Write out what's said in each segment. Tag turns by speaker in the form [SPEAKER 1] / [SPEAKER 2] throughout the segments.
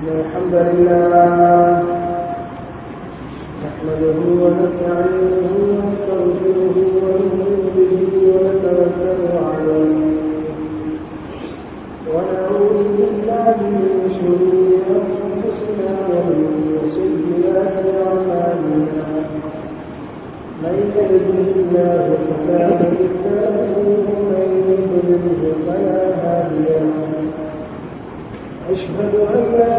[SPEAKER 1] الحمد لله نحمده ونستعينه ونستغفره ونؤمن به ونتوكل عليه ونعوذ بالله من شرور انفسنا ومن سيئات اعمالنا من يهده الله فلا مضل له ومن يضلله فلا هادي له أشهد أن لا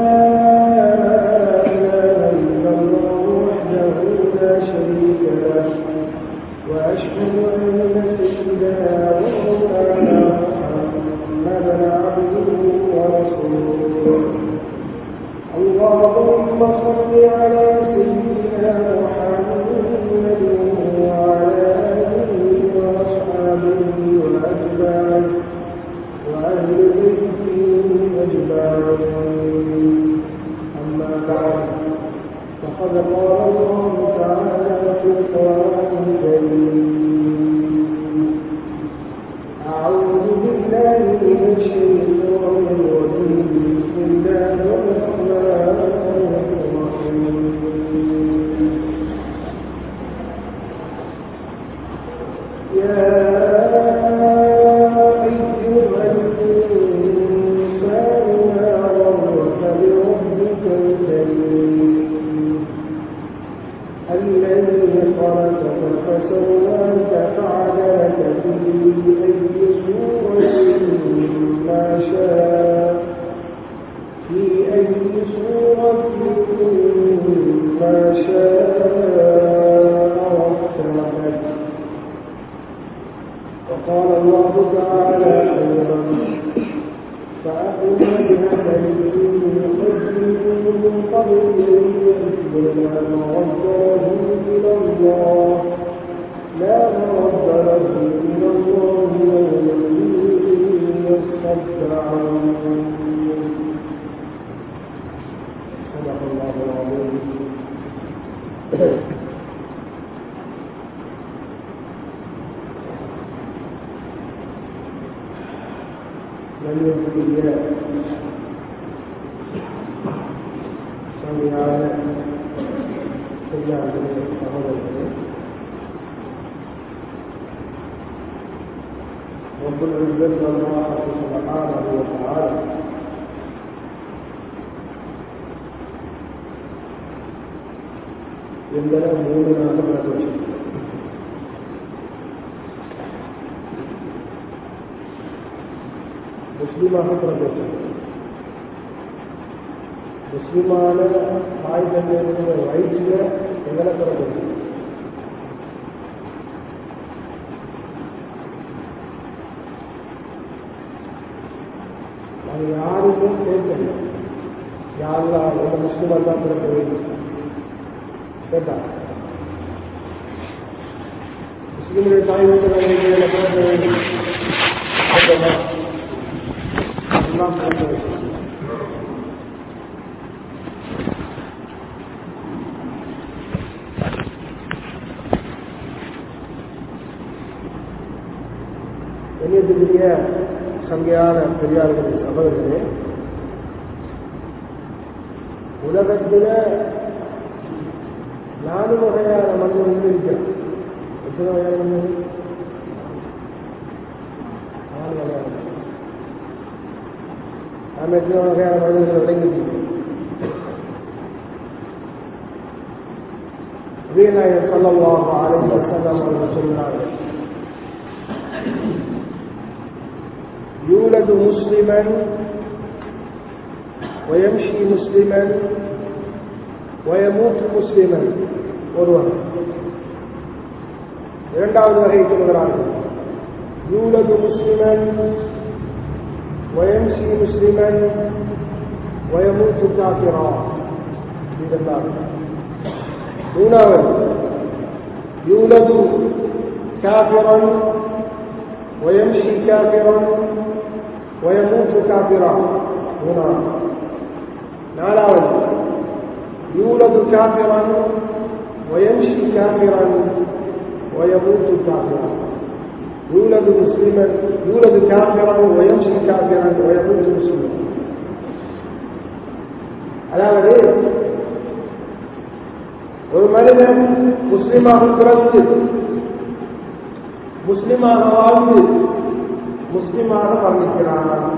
[SPEAKER 1] إله إلا الله وحده لا شريك له وأشهد أن سيدنا ومولانا محمدا عبده ورسوله اللهم صل على سيدنا محمد وعلى آله وأصحابه وأتباعه وأهل بيته أجمعين أما بعد فقد قال الله تعالى في القرآن الكريم أعوذ بالله من الشيطان الرجيم بسم الله الرحمن الرحيم يا أيها الإنسان ما غرك بربك الكريم الذي خلقك فسواك فعدلك في أي صورة ما شاء في أي صورة ما شاء ركبك وقال الله تعالى أيضا فأقم بهذا الدين من قبل يأتينا مرده إلى الله لا مرد له إلى الله يومئذ يصدعون صدق الله العظيم கண்ணியத்துக்குரிய சமையான பெரியார்களே சகோதரர்களே رب العزة الله سبحانه وتعالى ಎಂದರೆ ಮೂರು ನಾಲ್ಕು ಪ್ರದೋಷ முஸ்லீமாக பிறந்தது முஸ்லீமான தாய் தந்தையுடைய வயிற்றில் எங்களை பிறந்தது அது யாருமே கேட்கல யாரெல்லாம் ஒரு முஸ்லீமாக தான் பிறக்க வேண்டும் கேட்டா முஸ்லீமுடைய தாய் வீட்டில் பிறக்க வேண்டும் கேட்டோமா எல்லாம் பிறக்க வேண்டும் கண்ணியத்துக்குரிய சங்கையான பெரியார்களே சகோதரர்களே உலகத்தில் நாலு வகையான மண் வந்து இருக்கிறோம் எத்தனை வகையான மண் நாலு வகையான மண் நாம் எத்தனை வகையான மனிதர்கள் விளங்கிட்டீங்க வீணாயர் சொல்லலாம் ஆரம்ப செல்லம் அவர்கள் சொன்னார்கள் يولد مسلما ويمشي مسلما ويموت مسلما ஒருவன் இரண்டாவது வகை சொல்கிறார்கள் யூலது முஸ்லிமன் ويمشي مسلما ويموت كافرا இரண்டாவது மூணாவது يولد كافرا ويمشي كافرا ويموت كافرا هنا நாலாவது يولد كافرا ويمشي كافرا ويموت كافرا يولد مسلما يولد كافرا ويمشي كافرا ويموت مسلما அதாவது ஒரு மனிதன் முஸ்லிமாக பிறந்து முஸ்லிமாக வாழ்ந்து முஸ்லிமாக மரணிக்கிறான்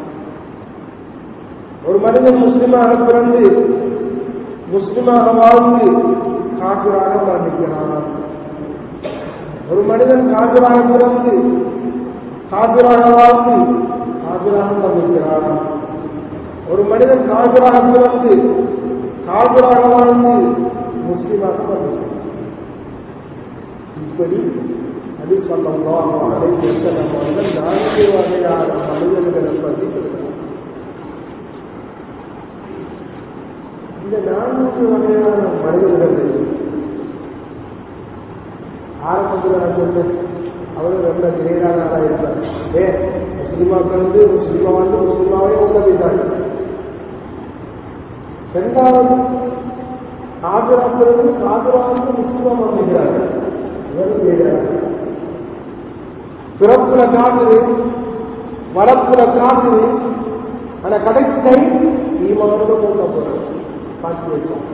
[SPEAKER 1] ஒரு மனிதன் முஸ்லிமாக பிறந்து முஸ்லிமாக வாழ்ந்து காபிராக மரணிக்கிறான் ஒரு மனிதன் காபிராக பிறந்து காபிராக வாழ்ந்து காபிராக மரணிக்கிறான் ஒரு மனிதன் காபிராக பிறந்து காபிராக வாழ்ந்து முஸ்லிமாக மரணிக்கிறான் இப்படி அது சொல்லலாம் அதை அவர்கள் நான்கு வகையான மனிதர்களை பற்றி சொல்கிறார் இந்த நான்கு வகையான மனிதர்கள் ஆரம்பத்தில் நான் சொன்னேன் அவரும் ரொம்ப கிரேடாக இருப்பார் ஏ முஸ்லிமாக்கள் வந்து முஸ்லிமா வந்து முஸ்லிமாவே உதவிட்டாங்க ரெண்டாவது காபிராக்கள் காபிரா வந்து முஸ்லிமா வந்துக்கிறார்கள் இவரும் கேட்கிறார்கள் பிறப்புல காக்குது வளர்ப்புல காக்குது ஆனா கடைசி கை ஈமானோட போக போறாங்க காட்சி வச்சோம்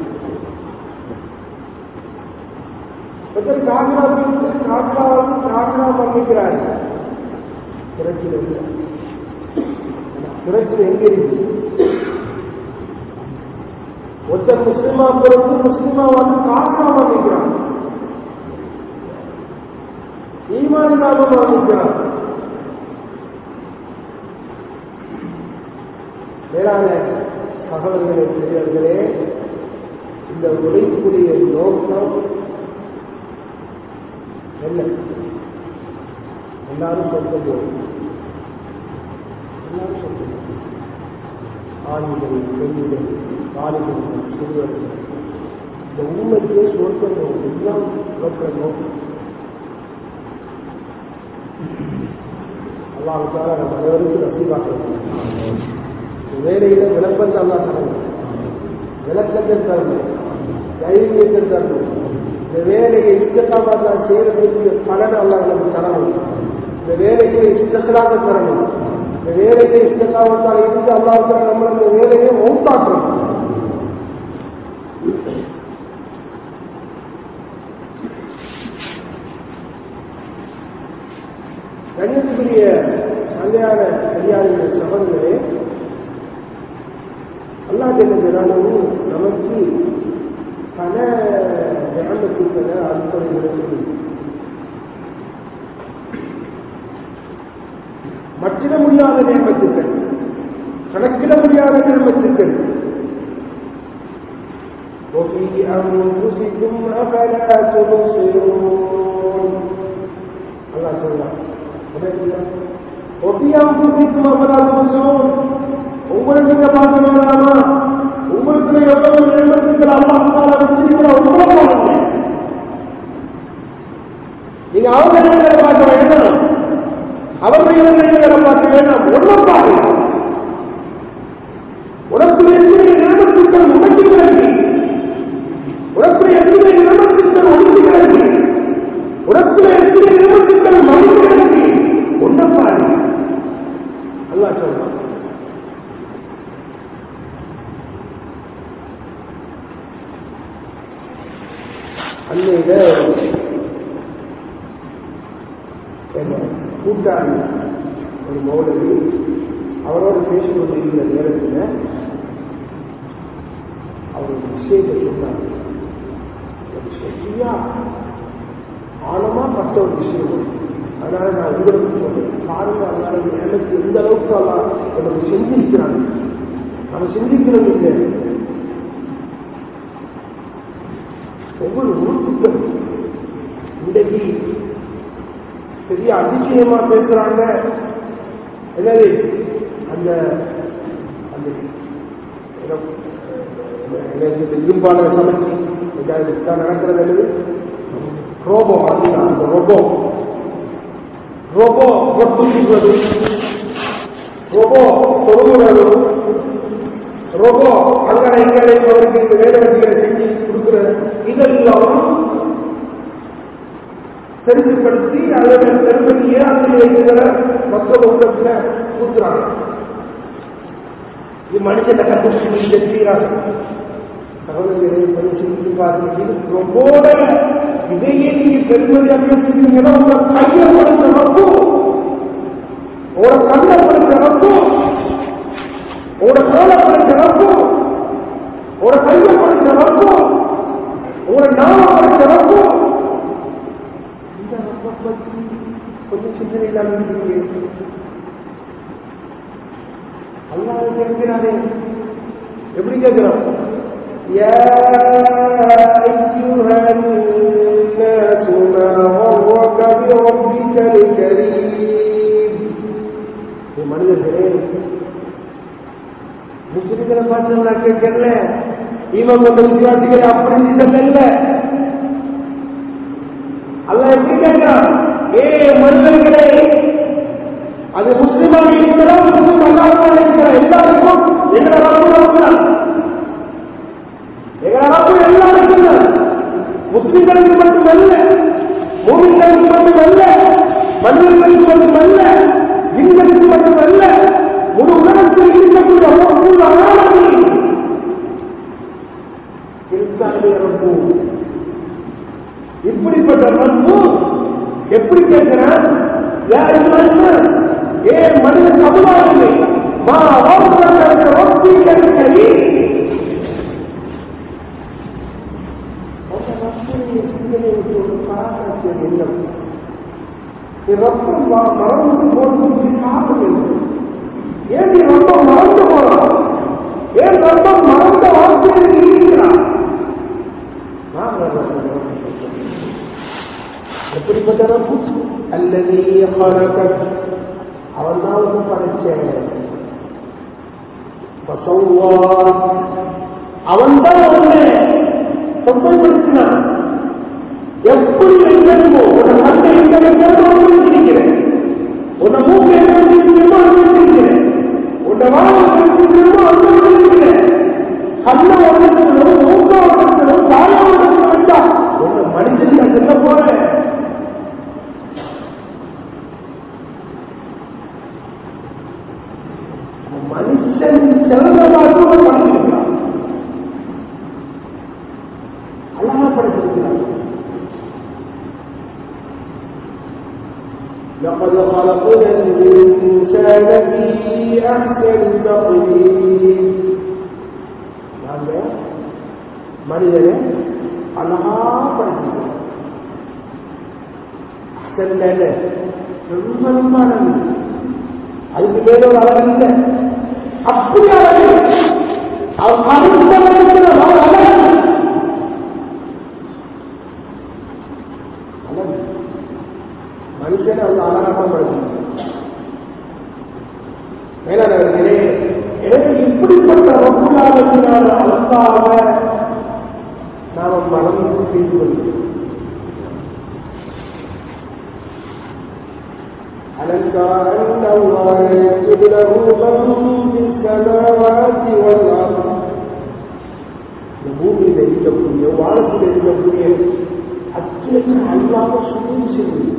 [SPEAKER 1] ஒருத்தர் காக்கா வந்து காக்கா வந்து காக்கா பண்ணிக்கிறாரு திரட்சியில் இல்லை திரட்சியில் எங்க இருக்கு ஒருத்தர் முஸ்லிமா பிறகு முஸ்லிமா வந்து காக்கா பண்ணிக்கிறான் ஈமான் இல்லாம பண்ணிக்கிறான் மேலான சகோதரர்களே பெரியவர்களே இந்த உழைப்புடைய நோக்கம் என்ன எல்லாரும் சொல்றது எல்லாரும் சொல்றது ஆண்கள் பெண்கள் காலிகள் சிறுவர்கள் இந்த உண்மைக்கே சொர்க்கம் எல்லாம் நோக்கிற நோக்கம் அல்லாவுக்காக நம்ம அனைவருக்கும் நசீவாக்கலாம் வேலையில விளப்பத்தை அல்லா தரணும் விளக்கத்தை தரணும் தைரியத்தை தரணும் இந்த வேலையை இஷ்டத்தாம செய்யறதுக்கு பலன் அல்ல நமக்கு தரணும் இந்த வேலையை இஷ்டத்திலாக தரணும் இந்த வேலையை இஷ்டத்தாமத்தால் இருந்து அல்லாவுக்கு நம்ம இந்த வேலையை மௌத்தாக்கணும் கண்ணுக்குரிய சந்தையான பெரியாரின் சகோதரர்களே அல்லா ஜெல்லாலும் நமக்கு பல ஞானத்துக்களை அடிப்படைகளை சொல்லி மற்றிட முடியாத நியமத்துக்கள் கணக்கிட முடியாத நியமத்துக்கள் وفي أنفسكم أفلا تبصرون الله சொல்றான் وفي أنفسكم أفلا تبصرون உங்களை நீங்க பார்க்க வேண்டாமா உங்களுக்கு எவ்வளவு நியமத்துக்கள் அல்லாஹால வச்சிருக்கிற உங்களை பாருங்க நீங்க அவங்க நிலைகளை பார்க்க வேண்டாம் அவர்கள் நிலைகளை பார்க்க வேண்டாம் உள்ள பாருங்க உனக்கு எத்தனை நியமத்துக்கள் உடைக்கிறது உனக்கு எத்தனை நியமத்துக்கள் ஒடுக்கிறது உனக்கு எத்தனை நியமத்துக்கள் மறுக்கிறது ஒன்றை பாருங்க அல்லா சொல்றான் அன்னையில கூட்டாளி ஒரு மௌலவி அவரோடு பேசிக் கொண்டிருக்கிற நேரத்தில் அவர் ஒரு விஷயத்தை சொன்னார் ஒரு சரியா ஆழமா பட்ட ஒரு விஷயம் அதனால நான் உங்களுக்கு சொல்றேன் பாருங்க அதனால எனக்கு எந்த அளவுக்கு எல்லாம் எனக்கு சிந்திக்கிறாங்க நம்ம சிந்திக்கிறது இல்லை ஒவ்வொரு உறுப்புகள் இன்றைக்கு பெரிய அதிசயமா பேசுறாங்க என்னது அந்த அந்த இரும்பால சமைச்சு தான் நடக்கிறது என்னது ரோபோ அதுதான் அந்த ரோபோ ரோபோ ஒட்டுவது ரோபோ தொழுகிறது ரோபோ அங்கடை இங்கடை அவருக்கு இந்த வேலை வெட்டிகளை செஞ்சு கொடுக்கிற இதெல்லாம் பெருசுப்படுத்தி அதோட பெருமையை அதில் வைக்கிற மக்கள் உள்ளத்துல ஊத்துறாங்க இது மனுஷனை கண்டுபிடிச்சு தெரிகிறாங்க சகோதரர்களை கொஞ்சம் சிந்தித்து பாருங்க இது ரொம்போட இதையே நீங்க பெருமதியாக பேசுறீங்கன்னா உங்க கையை படுத்த ரப்பும் உங்களோட கண்ணை படுத்த ரப்பும் உங்களோட காலை படுத்த ரப்பும் உங்களோட கையை படுத்த ரப்பும் உங்களோட நாம படுத்த ரப்பும் இந்த ரப்பை பற்றி கொஞ்சம் சிந்தனை இல்லாமல் இருக்கிறீங்க அல்லாஹ் கேட்கிறாரே எப்படி கேட்கிறான் يا أيها الناس ما غرك بربك الكريم மனிதர்களே முஸ்லிம்களை பார்த்து நான் கேட்கல இவன் கொண்ட விசுவாசிகளை அப்படி செல்லல அல்ல எப்படி கேட்கிறான் ஏ மனிதர்களே அது முஸ்லிமாக இருக்கிறோம் முஸ்லிம் அல்லாமல் இருக்கிற எல்லாருக்கும் எங்களை ரப்பு ரப்புதான் எங்களை ரப்பு எல்லாருக்கும் தான் முஸ்லிம்களுக்கு மட்டுமல்ல மூமின்களுக்கு மட்டுமல்ல மனிதர்களுக்கு மட்டுமல்ல ஜின்களுக்கு மட்டுமல்ல முழு உலகத்தில் இருக்கக்கூடிய முழு அனாமத்தில் இருக்காங்க ரப்பு இப்படிப்பட்ட ரப்பு எப்படி கேட்கிறான் யார் மனுஷன் ஏ மனித சமுதாயமே மா வாழ்க்கை ரொப்பி கருக்கறி ரத்தம் மறந்து போடுறது காரணம் இல்லை ஏன் நீ ரத்தம் மறந்து போறான் ஏன் ரத்தம் மறந்த வாழ்க்கையில் இருக்கிறான் எப்படிப்பட்ட ரப்பு அல்லது அவன் தான் வந்து படைச்சேன் அவன் தான் அவனை சொப்பைப்படுத்தினான் எப்படி வைக்கணுமோ உன்னை கண்ணை எங்க வைக்கணுமோ அனுமதிச்சிருக்கிறேன் உன்னை மூக்கு எங்க வச்சிருக்கிறோமோ அனுமதிச்சிருக்கிறேன் உன்னை வாழை வச்சிருக்கிறோமோ அனுமதிச்சிருக்கிறேன் கண்ணை வளர்க்கணும் மூக்க வளர்க்கணும் வாழை வளர்க்க வேண்டாம் உன்னை மனிதன் நான் சொல்ல போறேன் மனுஷன் சிறந்ததாக படைத்திருக்கிறான் அழகா படைத்திருக்கிறான் لقد خلقنا الإنسان في أحسن تقويم நாங்க மனிதனை அழகா படைத்திருக்கிறோம் அசல்ல ரொம்ப ரொம்ப அழகு அதுக்கு மேல ஒரு அழகு இல்லை அப்படி அழகு அவன் மனுஷன் அவன் அழகு அழகு மனுஷன் அவங்க அழகாட்டம் படுத்தி மேலாளர்களே எனக்கு இப்படிப்பட்ட ரப்புலாளத்தினால அழகாக நாம மனமும் செய்து கொள்கிறோம் ألم تر أن الله يسجد له من في السماوات والأرض பூமியில் இருக்கக்கூடிய வானத்தில் இருக்கக்கூடிய அத்தனை அல்லாத சுமம் செய்வது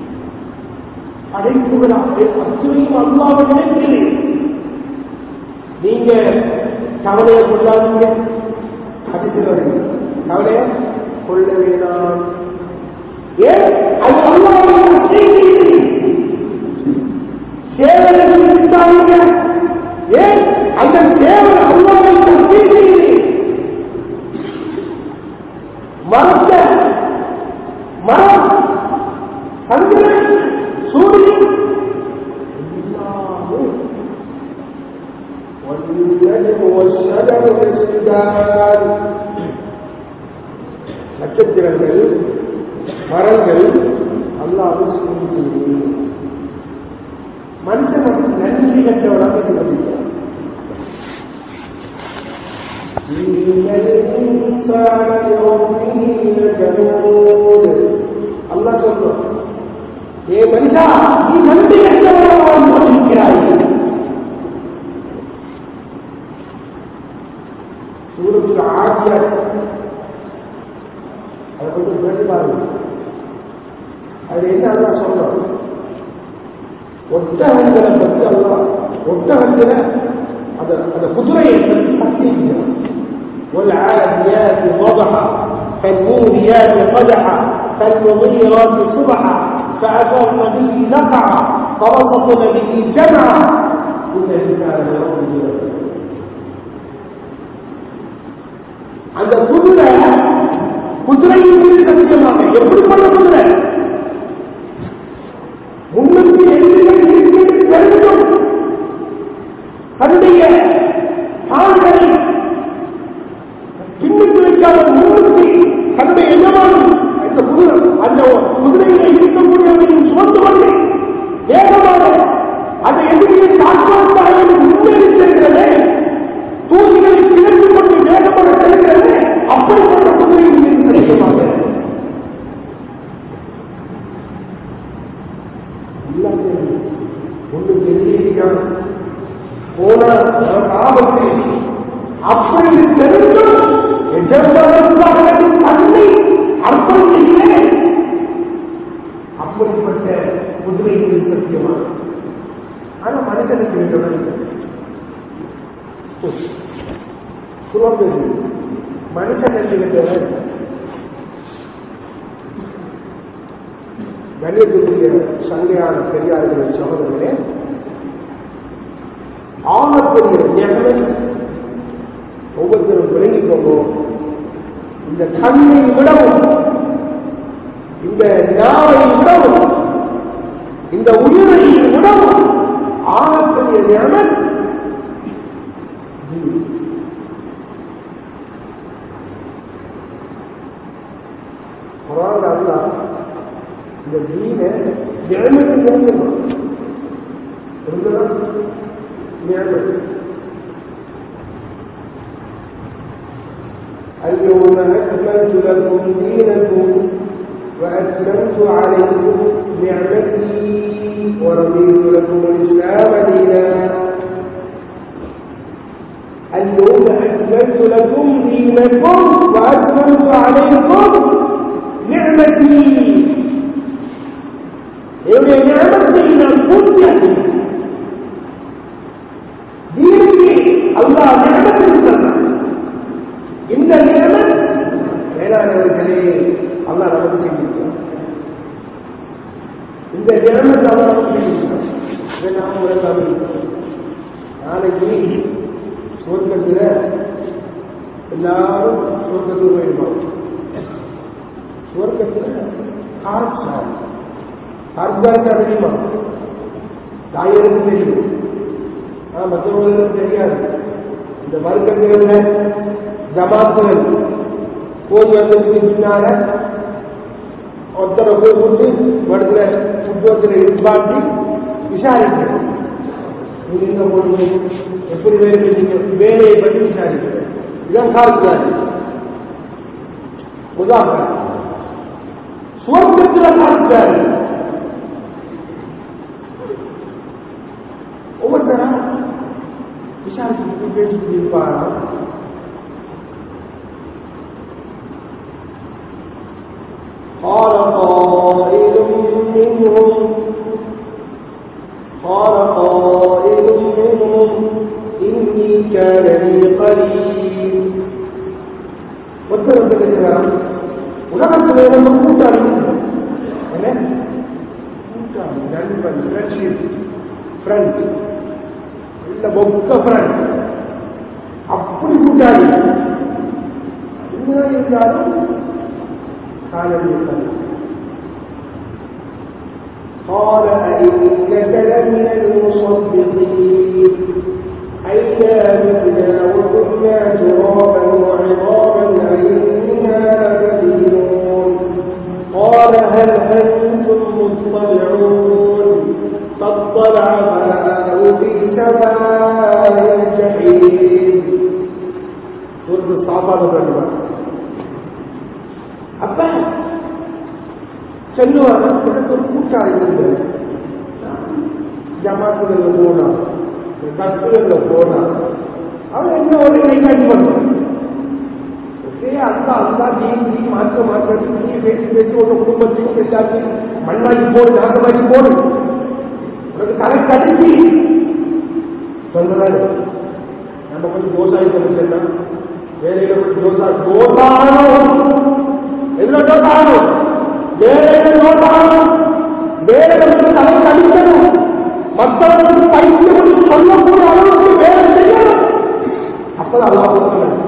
[SPEAKER 1] படைப்புகளாக அத்தனையும் அல்லாத நினைக்கிறேன் நீங்க கவலையை கொள்ளாதீங்க அதிசயம் வருது கவலையை கொள்ள வேண்டாம் ஏன் அது அல்லாவுடைய செய்தி சேவனை சிரித்தாங்க ஏன் அந்த சேவன் அல்லாவை தப்பி செய்கிறேன் மரத்த மரம் சந்திரன் சூரியன் எல்லாமே والنجم والشجر يسجدان நட்சத்திரங்கள் மரங்கள் அல்லாஹ் மனுஷன் நன்றி கட்டவராக இருக்கிறார் அல்லா சொல்றோம் ஏ மனிதா நீ நன்றி கட்டவராக இருக்கிறாய் சூரத்தில் ஆகிய அதை கொஞ்சம் பேசி பாருங்க அது என்ன அல்லா சொல்றோம் ஒட்டகங்களை பற்றி அல்லா ஒட்டகத்தில் அந்த அந்த குதிரையை சத்தியம் والعاديات ضبحا فالموريات قدحا فالمغيرات صبحا فأثرن به نقعا فوسطن به جمعا كل كان لربه அந்த குதிரை குதிரையின் மீது சத்தியமாக எப்படிப்பட்ட குதிரை முன்னூத்தி எண்ணிகள் இருக்கிறது தெரிந்தும் தன்னுடைய ஆண்களை பின்னுக்கு வைக்காத முன்னூத்தி தன்னுடைய எஜமானும் அந்த குதிரை அந்த குதிரையில இருக்கக்கூடியவரையும் சுமந்து கொண்டு வேகமாக அந்த எதிரியை தாக்குவதற்காக முன்னேறி செல்கிறது தூசிகளை கிளர்ந்து கொண்டு வேகமாக செல்கிறது அப்படிப்பட்ட குதிரையின் மீது சத்தியமாக ஒன்று தெரிஞ்சிருக்கான் போன ஆபத்து அப்படி தெரிந்தும் எஜமானத்துக்காக தன்னை அர்ப்பணிக்கிறேன் அப்படிப்பட்ட குதிரையின் சத்தியமாக ஆனா மனுஷனுக்கு வேண்டும் சுரப்பது மனுஷன் இருக்கிற கணியத்துக்குரிய சங்கையான பெரியார்களே சகோதரர்களே ஆகக்கூடிய ஞானம் ஒவ்வொருத்தரும் விளங்கிக் கொள்வோம் இந்த கண்ணை விடவும் இந்த நாவை விடவும் இந்த உயிரை விடவும் ஆகக்கூடிய ஞானம் குரான் அல்லா இந்த தீனை ஞானத்தை தெரிஞ்சுக்கணும் இருந்ததா ஞானம் اليوم أكملت لكم دينكم وأتممت عليكم نعمتي ورضيت لكم الإسلام دينا اليوم أكملت لكم دينكم وأتممت عليكم نعمتي என்னுடைய ஞானத்தை நான் பூர்த்தியாக்கினேன் தீனுக்கு அல்லாஹ் ஞானத்தை தந்தான் இந்த நிலைமை வேளாண்மைகளே அல்லா நமக்கு செய்திருக்கிறார் இந்த நிலைமை அல்லா நமக்கு செய்திருக்கிறார் இதை நாம் உலகம் நாளைக்கு சுவர்க்கத்தில் எல்லாரும் சுவர்க்கத்துக்கு போயிருப்பாங்க சுவர்க்கத்தில் கார்சார் கார்சாருக்கு தெரியுமா தாயருக்கு தெரியும் ஆனால் மற்றவர்களுக்கு தெரியாது இந்த வர்க்கத்தில் ஜமாத்துகள் போய் வந்ததுக்கு பின்னால ஒருத்தரை போய் கூட்டு இடத்துல உத்தியோகத்தில் இருப்பாட்டி விசாரிக்கிறேன் நீங்க எங்க போனீங்க எப்படி வேலை செஞ்சீங்க வேலையை பற்றி விசாரிக்கிறேன் இதான் காலத்தில் உதாரணம் சுவர்க்கத்தில் காலத்தில் ஒவ்வொருத்தரா விசாரிச்சுட்டு பேசிட்டு இருப்பாரா قال قائل منهم قال قائل منهم إني كان لي قريب ஒருத்தர் வந்து கேட்கிறார் உலகத்தில் நம்ம கூட்டாளி என்ன கூட்டாளி நண்பன் ஃப்ரெண்ட்ஷிப் ஃப்ரெண்ட் இல்ல பொக்க ஃப்ரெண்ட் அப்படி கூட்டாளி என்ன இருந்தாலும் قال المصنف قال أئنك لمن المصدقين أئنا متنا وكنا ترابا وعظاما أئنا لمدينون قال هل أنتم مطلعون فاطلع فرآه في سواء الجحيم سورة الصعبة بالرحمن அப்ப சொல்லுவாங்க எனக்கு ஒரு கூட்டாளி இருந்து ஜமாத்துகள் போனா கஷ்டங்கள்ல போனா அவன் என்ன ஒரு கைகாட்டி பண்ணுவான் அந்த அந்த நீ மாற்ற மாற்ற நீ பேசி பேசி ஒரு குடும்பத்தையும் எல்லாத்தையும் மண்ணாக்கி போடு நாகமாக்கி போடு உனக்கு கணக்கு அடிச்சு சொல்றாரு நம்ம கொஞ்சம் தோசாயிட்டு சொன்னா வேலையில கொஞ்சம் தோசா தோசாகணும் எதுல தோசாகணும் வேலையில தோசாகணும் வேலையில வந்து தலை கடிக்கணும் மற்றவர்களுக்கு பைத்தியம் சொல்லக்கூடிய அளவுக்கு வேலை செய்யணும் அப்பதான் அல்லா சொல்லணும்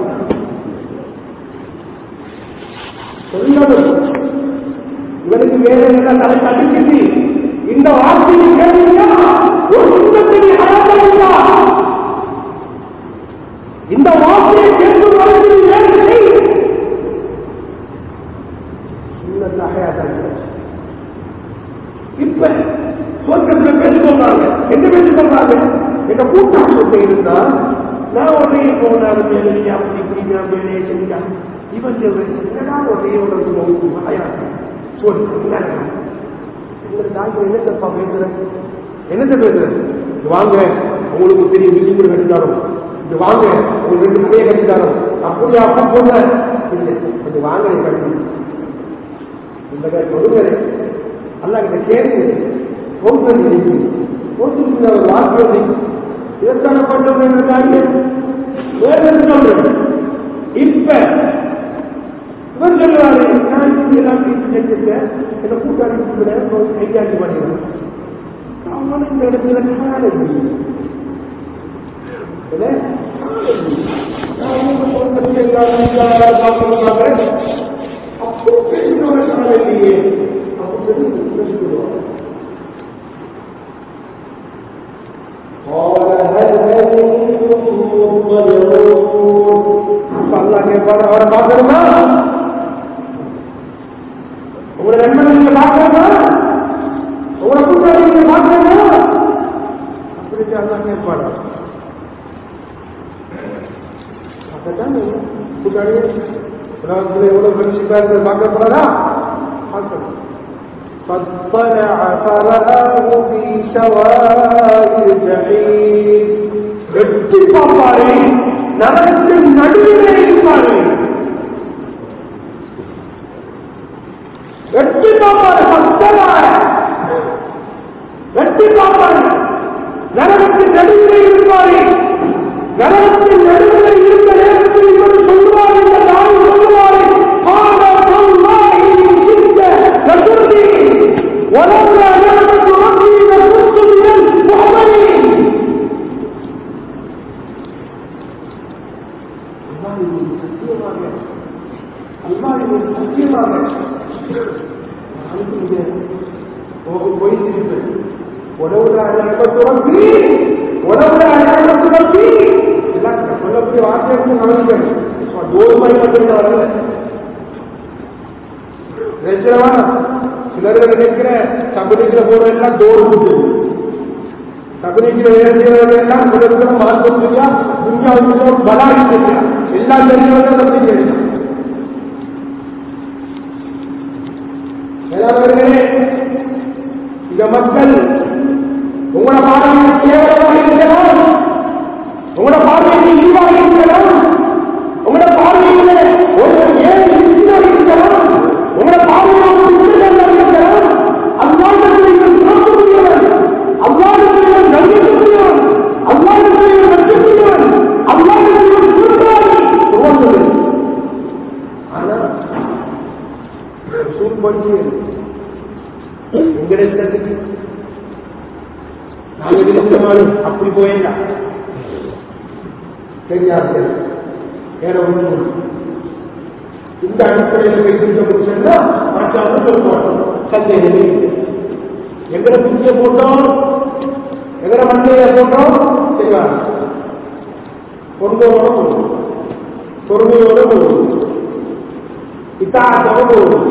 [SPEAKER 1] சொல்லணும் இவனுக்கு வேலை என்ன தலை கடிக்குது இந்த வார்த்தையை கேட்டீங்க ஒரு சுத்தத்தினை அழகா இந்த வார்த்தையை கேட்கும் வரைக்கும் நீ வேலை செய் சுண்ணத் அகையாதான் இப்ப சொர்க்கத்துல பேச சொல்றாங்க என்ன பேச சொல்றாங்க எங்க கூட்டம் சொல்ல இருந்தா நான் உடனே போனாலும் வேலையா அப்படி இப்படி நான் வேலையை செஞ்சா இவன் என்னடா உடனே உனக்கு நோக்கு ஆயா சொல் டாக்டர் என்ன தப்பா பேசுறேன் என்னத்த பேசுறேன் இது வாங்க உங்களுக்கு பெரிய பில்டிங் கூட கட்டித்தாரோ இது வாங்க உங்களுக்கு ரெண்டு பிள்ளைய கட்டித்தாரோ அப்படியா அப்பா போங்க இல்லை கொஞ்சம் வாங்க நீ கட்டி இந்த கொடுங்க அல்ல கிட்ட கேளுங்க பொறுப்பு பொறுப்பு ஒரு வாக்கு இதற்கான பண்றது காரியம் வேற சொல்றேன் இப்ப இவர் சொல்லுவாரு நான் எல்லாம் செஞ்சிருக்கேன் என்ன கூட்டாளி கூட கையாளி பண்ணிடுவேன் அவன் இந்த இடத்துல காலை அப்போ பேசினவங்க காலை இல்லையே அப்போ சொல்லுவாங்க قال هل أنتم مطلعون அல்லாஹ் கேட்பாரு அவரை பார்க்கணுமா உங்களை நண்பனை நீங்க பார்க்கணுமா உங்களை கூட்டாளி நீங்க பார்க்கணுமா அப்படி அல்லாஹ் கேட்பாரு அப்பதான் கூட்டாளி உலகத்தில் எவ்வளவு ஃப்ரெண்ட்ஷிப்பா இருக்கிறது பார்க்கப்படாதா பார்க்கணும் فاطلع فرآه في سواء الجحيم வெற்றி பார்ப்பாரே நரகத்தின் நடுவிலே இருப்பாரே வெற்றி பார்ப்பாரு பக்தனார வெற்றி பார்ப்பாரு நரகத்தின் நடுவிலே இருப்பாரே நரகத்தின் நடுவிலே இருந்த நேரத்தில் இவர் சொல்லுவார் இந்த நாள் சொல்லுவாரே ولولا نعمة ربي لكنت من المحضرين அல்லாஹ் சத்தியமாக போயிருப்பேன் உடவுல அழைப்பத்து ரப்பி உடவுல அழைப்பத்து ரப்பி எல்லாம் சொல்லக்கூடிய வார்த்தைக்கு கவனிக்கணும் தோல்மை மட்டும் வரல நினைச்சிடவா சிலர்கள் நினைக்கிற சபரிக்கிற போற எல்லாம் தோறு போட்டு சபரிக்கிற வேலைகள் எல்லாம் சிலர்கள் மார்க்கம் தெரியா துன்யாவுக்கு பலாடி தெரியா எல்லா தெரிஞ்சவங்க தப்பி தெரியும் எல்லாருமே இந்த மக்கள் உங்களோட பார்வையில் கேவலமாக இருக்கலாம் உங்களோட பார்வையில் இழிவாக இருக்கலாம் உங்களோட பார்வையில் ஒரு ஏழு இன்சியாக இருக்கலாம் உங்களோட பார்வையில் ஒரு இன்சியாக இருக்கலாம் அல்லாஹ்வுக்கு நீங்கள் சிறப்புக்குரியவன் அல்லாஹ்வுக்கு நீங்கள் நன்மைக்குரியவன் அல்லாஹ்வுக்கு நீங்கள் வெற்றிக்குரியவன் அல்லாஹ்வுக்கு நீங்கள் திருத்தாரி உருவாக்குவது ஆனா சூழ்படுத்தி எங்களுக்கு நாங்கள் இருக்கிறாலும் அப்படி போயிடலாம் தெரியாது வேற ஒன்று இந்த அடிப்படையில் வைத்திருக்க சொன்னா மற்ற சொல்லுவோம் சந்தேகமே எங்களை புதிய போட்டோம் எங்களை மண்ணைய போட்டோம் செய்வாங்க பொருளோட போடுவோம் பொறுமையோட போடுவோம் இத்தாத்தோட போடுவோம்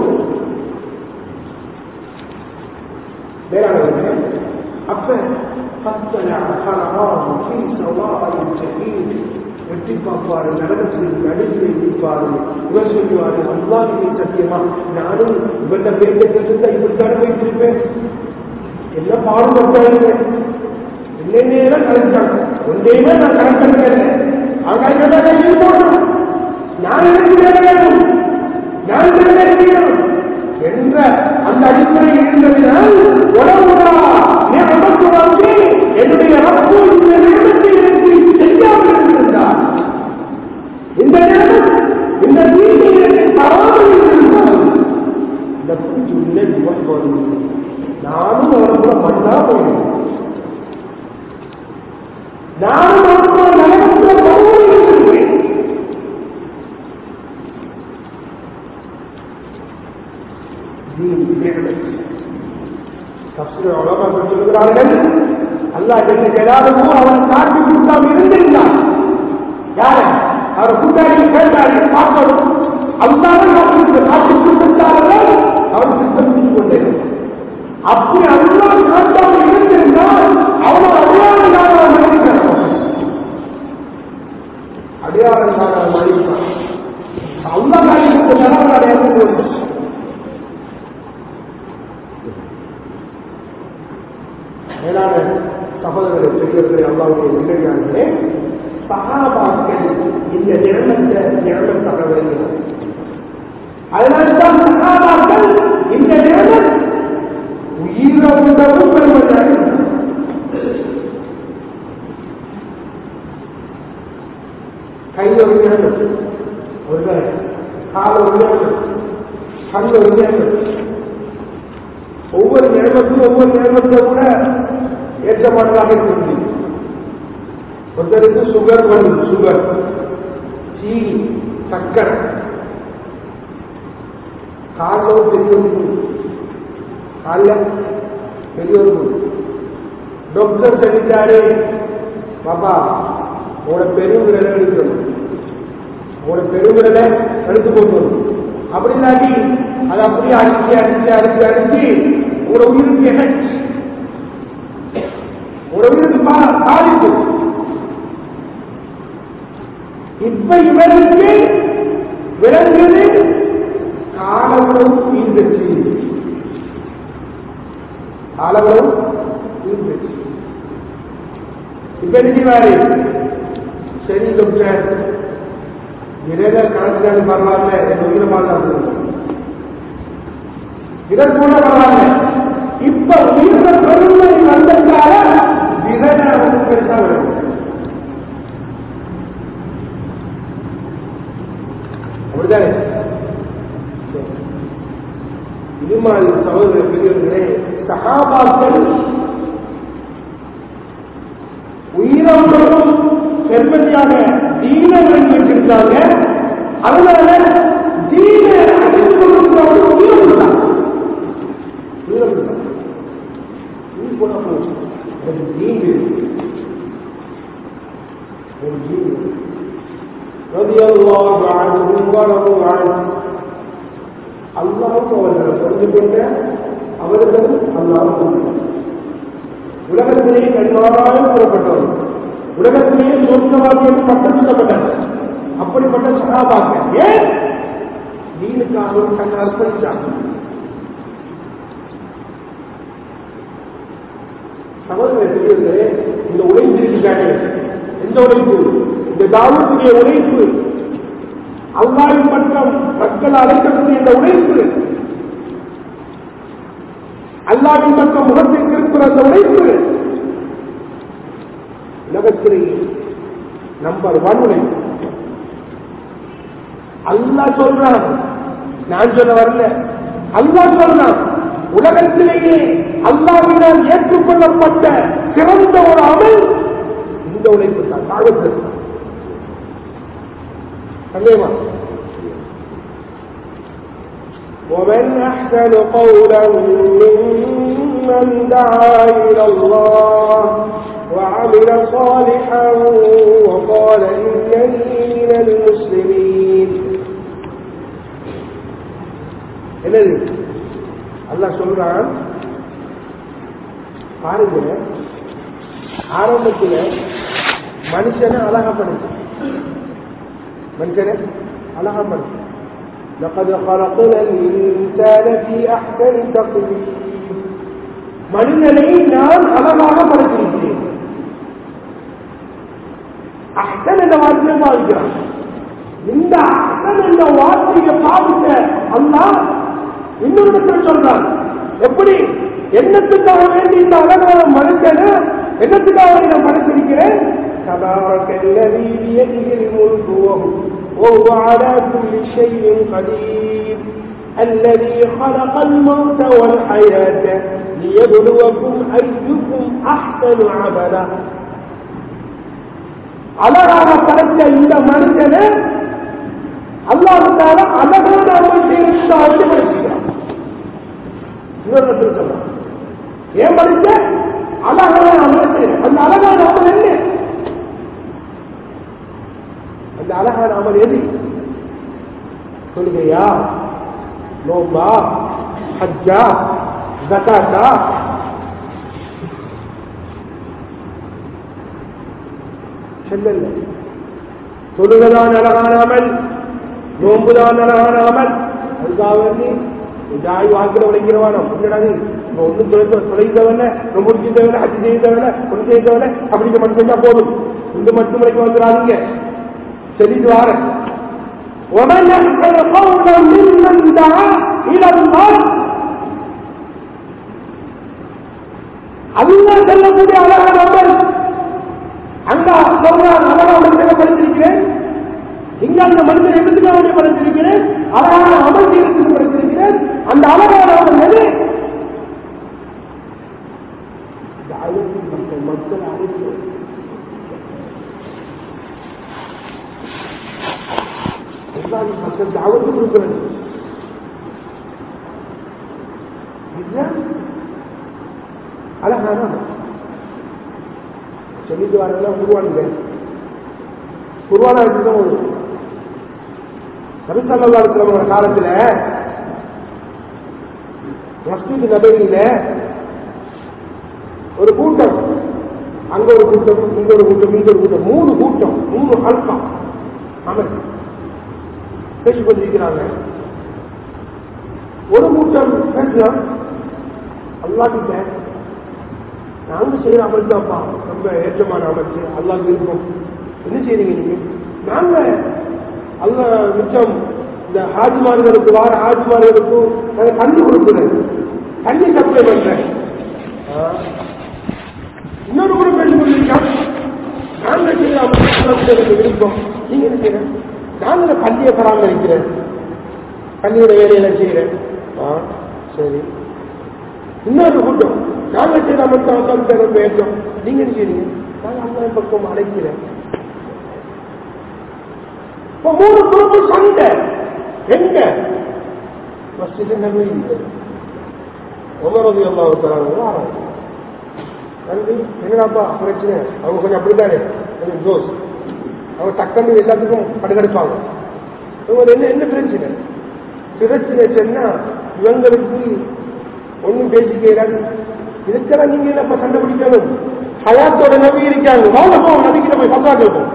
[SPEAKER 1] வேளாண் அப்ப فاطلع فرآه في سواء الجحيم வெட்டி பார்ப்பாரு நரகத்தில் நடுவில் நிற்பாரு இவர் சொல்லுவாரு அல்லாஹினை சத்தியமா நானும் இவர்கிட்ட பேச கேட்டு இப்படித்தானே வைத்திருப்பேன் என்ன பாடுபட்டாங்க என்னென்ன கலந்துட்டாங்க ஒன்றேமே நான் கலந்துட்டேன் ஆகாய கையில் போடணும் நான் எனக்கு வேலை வேணும் நான் வேலை செய்யணும் என்ற அந்த அடிப்படையில் இருந்ததினால் உடம்புடா நீ அமைப்பு வந்து என்னுடைய ரப்பு இந்த நேரத்தை எனக்கு செய்யாமல் இருந்திருந்தார் மினல் முஹ்தரீன் நானும் அவரோட மண்ணா போயிடுவேன் நானும் அவரோட நரகத்துல போயிருக்கிறேன் சொல்லுகிறார்கள் அல்லாஹ் என்ன ஜலாலுமோ அவன் காட்டி கொடுக்காம இருந்திருந்தான் யார அவர் கூட்டாளி கேட்டார்கள் பார்க்கணும் அல்லாமல் அவருக்கு காட்டி கொடுத்தார்கள் அவர் சித்தம் செய்து கொண்டிருந்தார் அப்படி அல்லாஹ் காட்டாமல் இருந்திருந்தால் அவனோட அடையாளம் காணாமல் மதிக்கிறான் அடையாளம் காணாமல் மதிக்கிறான் அல்லாஹ் காட்டி கொடுத்த நிலவரம் அடையாளம் மேலான சகோதரர்களை பெரியவர்களை அல்லாவுடைய நிகழ்ச்சியாளர்களே சகாபாக்கள் இந்த நிறமத்தை நிறமத்தாக விளங்கினார் அதனால்தான் சகாபாக்கள் இந்த நிறமம் உயிரோடவும் பெறுவதாக கையில் ஒரு நிறமம் ஒரு கால ஒரு நிறமம் கண் ஒரு நிறமம் ஒவ்வொரு நியமத்தும் ஒவ்வொரு நியமத்தை கூட ஏற்றமானதாக இருக்கு ஒருத்தருக்கு சுகர் வருது சுகர் சீனி சக்கரை காலில் பெரிய காலில் பெரிய டாக்டர் சொல்லிட்டாரு பாப்பா உங்களோட பெருவிரலை எடுக்கணும் உங்களோட பெருவிரலை எடுத்து போகணும் அப்படி இல்லாட்டி அது அப்படியே அடிச்சு அடிச்சு அடிச்சு அடிச்சு உங்களோட உயிருக்கு எஃபெக்ட் உங்களோட உயிருக்கு பாதிப்பு இப்ப இவருக்கு விளங்குது காலவளவு தீர்ந்தச்சு காலவளவு தீர்ந்தச்சு இப்ப என்ன செய்வாரு சரி டாக்டர் விரல கணக்கான பரவாயில்ல என் உயிரை பாதுகாத்து இதன் கூட பரவாயில்ல இப்ப உயிர பெருமை வந்ததால விரல வந்து பெருசா வரும் அப்படிதானே இது மாதிரி சகோதர பெரியவர்களே சகாபாக்கள் உயிரோடும் பெருமதியாக தீன வழங்கி வச்சிருந்தாங்க அதனால தீன அடைந்து கொண்டிருக்கிறவங்க உயிர் கொடுத்தாங்க உயிர் கொடுத்தாங்க உயிர் போனா போச்சு ஒரு தீன் இருக்கு. ஒரு தீன் இருக்கு. رضي الله عنهم ورضوا عنه அல்லாவும் அவர்களை புரிந்து கொண்ட அவர்களும் அல்லாவும் உலகத்திலேயே கண்மாறாக கூறப்பட்டவர் உலகத்திலேயே சொர்க்கவாதியம் பட்டம் சொல்லப்பட்டார் அப்படிப்பட்ட சகாபாக்கள் ஏன் நீனுக்காக ஒரு கண் அர்ப்பணித்தார் சகோதர பெரியவர்களே இந்த உழைப்பு இருக்காங்க எந்த உழைப்பு இந்த தாவத்துடைய உழைப்பு அல்லாவின் பக்கம் மக்கள் அழைக்கக்கூடிய இந்த உழைப்பு அல்லாவின் பக்கம் முகத்தை திருப்புற அந்த உழைப்பு உலகத்திலேயே நம்பர் ஒன் உழைப்பு அல்லா சொல்றான் நான் சொல்ல வரல அல்லா சொல்றான் உலகத்திலேயே அல்லாவினால் ஏற்றுக்கொள்ளப்பட்ட சிறந்த ஒரு அமல் இந்த உழைப்பு தான் தாழ்வு சந்தேகமா ومن أحسن قولا ممن دعا إلى الله وعمل صالحا وقال إنني من المسلمين என்னது அல்லாஹ் சொல்றான் பாருங்க ஆரம்பத்தில் மனுஷனை அழகா படைச்சான் மனுஷனை அழகா படைச்சான் لقد خلقنا الإنسان في أحسن تقويم மனிதனை நான் அழகாக படைத்திருக்கிறேன் அஹ்சன் என்ற வார்த்தையை பாதிக்கிறான் இந்த அஹ்சன் என்ற வார்த்தையை பாதித்த அல்லா இன்னொரு இடத்துல சொல்றான் எப்படி என்னத்துக்காக வேண்டி இந்த அழகான மனுஷனை என்னத்துக்காக நான் படைத்திருக்கிறேன் تبارك الذي بيده الملك وهو وهو على كل شيء قدير الذي خلق الموت والحياة ليبلوكم أيكم أحسن عملا அழகான படைத்த இந்த மனுஷனை அல்லாஹால அழகான அமல் செய்யறது ஆசைப்படுகிறான் இன்னொரு சொல்றான் ஏன் படிச்ச அழகான அமல் செய்யணும் அந்த அழகான அமல் என்ன அந்த அழகான அமல் எது சொல்லுகையா நோம்பா ஹஜ்ஜா ஜகாத்தா சொல்லல தொழுகதான் அழகான அமல் நோம்புதான் அழகான அமல் அதுக்காக வேண்டி ஜாய் வாக்கில் உழைக்கிறவானோ என்னடாது இப்போ ஒன்றும் தொலை தொலைந்தவன ரொம்ப முடிச்சவன ஹஜ் செய்தவன ஒன்று செய்தவன அப்படி மட்டும் செஞ்சா போதும் இந்த மட்டும் உழைக்க வந்துடாதீங்க சொல்லிட்டு வாரேன் ومن أحسن قولا ممن دعا إلى الله அல்லாஹ் சொல்லக்கூடிய அழகான அமல் அங்க சொல்றான் அழகான மனிதனை படைத்திருக்கிறேன் இங்க அந்த மனிதன் எடுத்துக்க வேண்டிய படைத்திருக்கிறேன் அழகான அமல் செய்யறதுக்கு படைத்திருக்கிறேன் அந்த அழகான அமல் எது தாவத்தில் மக்கள் மக்கள் அழைப்பு எல்லாரும் மக்கள் தாவத்து கொடுக்கிறது இதுதான் அழகான அமல். சொல்லிட்டு வரதெல்லாம் உருவானுங்க உருவான தான் ஒரு நபிசல்லா இருக்கிறவங்க காலத்துல மஸ்ஜித் நபரியில ஒரு கூட்டம் அங்க ஒரு கூட்டம் இங்க ஒரு கூட்டம் இங்க ஒரு கூட்டம் மூணு கூட்டம் மூணு அல்பா அமல் பேசிக் கொண்டிருக்கிறாங்க ஒரு கூட்டம் பேசலாம் அல்லாஹ்கிட்ட நாங்க செய்யற அமல் தான்ப்பா ரொம்ப ஏற்றமான அமைச்சு அல்லாஹ் விருப்பம் என்ன செய்றீங்க நீங்க நாங்க அல்ல மிச்சம் இந்த ஹாஜிமார்களுக்கு வார ஹாஜிமார்களுக்கும் நாங்க தண்ணி கொடுக்குறேன் தண்ணி சப்ளை பண்றேன் ஆ. இன்னொரு கூட பேசி கொண்டிருக்கோம் நாங்க செய்யற அமல் அல்லாஹ்க்கு எனக்கு விருப்பம் நீங்க என்ன செய்யற நாங்க இந்த பள்ளியை பராமரிக்கிறேன் பள்ளியோட வேலையெல்லாம் செய்யறேன் ஆ சரி இன்னொரு கூட்டம் நாங்க செய்யற மட்டும் அல்லாஹ் ரொம்ப ஏற்றம் நீங்க என்ன செய்றீங்க நாங்க அல்லாஹ் பக்கம் அழைக்கிறேன் இப்ப மூணு குரூப்பு சண்டை எங்க மஸ்ஜித் நபி உமரது அல்லாஹ் தராங்க நன்றி என்னடாப்பா பிரச்சனை அவங்க கொஞ்சம் அப்படித்தானே கொஞ்சம் ஜோஸ் அவங்க டக்குன்னு எல்லாத்துக்கும் படுகெடுப்பாங்க இவங்க என்ன என்ன பிரச்சனை பிரச்சனை சொன்னா இவங்களுக்கு ஒண்ணும் பேசிக்கிறாங்க இதுக்கெல்லாம் நீங்க என்னப்பா சண்டை பிடிக்கணும் ஹயாத்தோட நபி இருக்காங்க வாங்க போ நபிக்கிட்ட போய் பத்தா கேட்போம்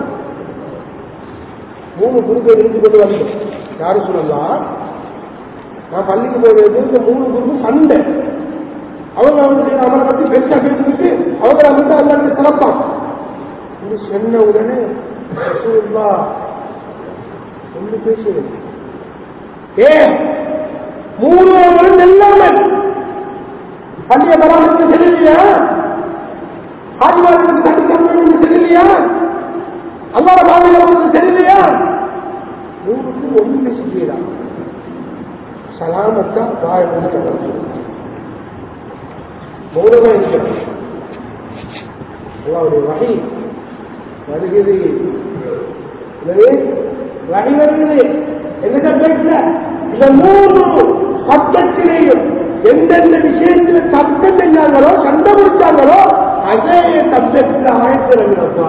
[SPEAKER 1] மூணு குருக்கள் இருந்து கொண்டு வந்தோம் யாரும் சொல்லலாம் நான் பள்ளிக்கு போகிறது இந்த மூணு குருக்கும் சண்டை அவங்க வந்து அவரை பத்தி பெருசா பேசிக்கிட்டு அவங்கள வந்து அல்லாட்டு சிறப்பான் இது சொன்ன உடனே ரசூலுல்லா ஒன்று பேசுறது ஏ மூணு அவரும் இல்லாமல் பள்ளிய பராமரிக்க தெரியலையா ஆதிவாசிகளுக்கு தண்ணி கம்பெனி தெரியலையா அல்லாத பாதையில் தெரியலையா மூணுக்கு ஒன்று பேசிக்கிறான் சலாமத்தா வாய முடிக்க மௌனமா இருக்கிறான் அல்லாவுடைய வகை வருகிறது எனவே வகை வருகிறது என்ன சப்ஜெக்ட்ல இந்த மூணு சப்ஜெக்டிலேயும் எந்தெந்த விஷயத்துல சப்ஜெக்ட் செஞ்சாங்களோ சண்டை பிடிச்சாங்களோ அதே சப்ஜெக்ட்ல ஆயத்திறங்கிறப்பா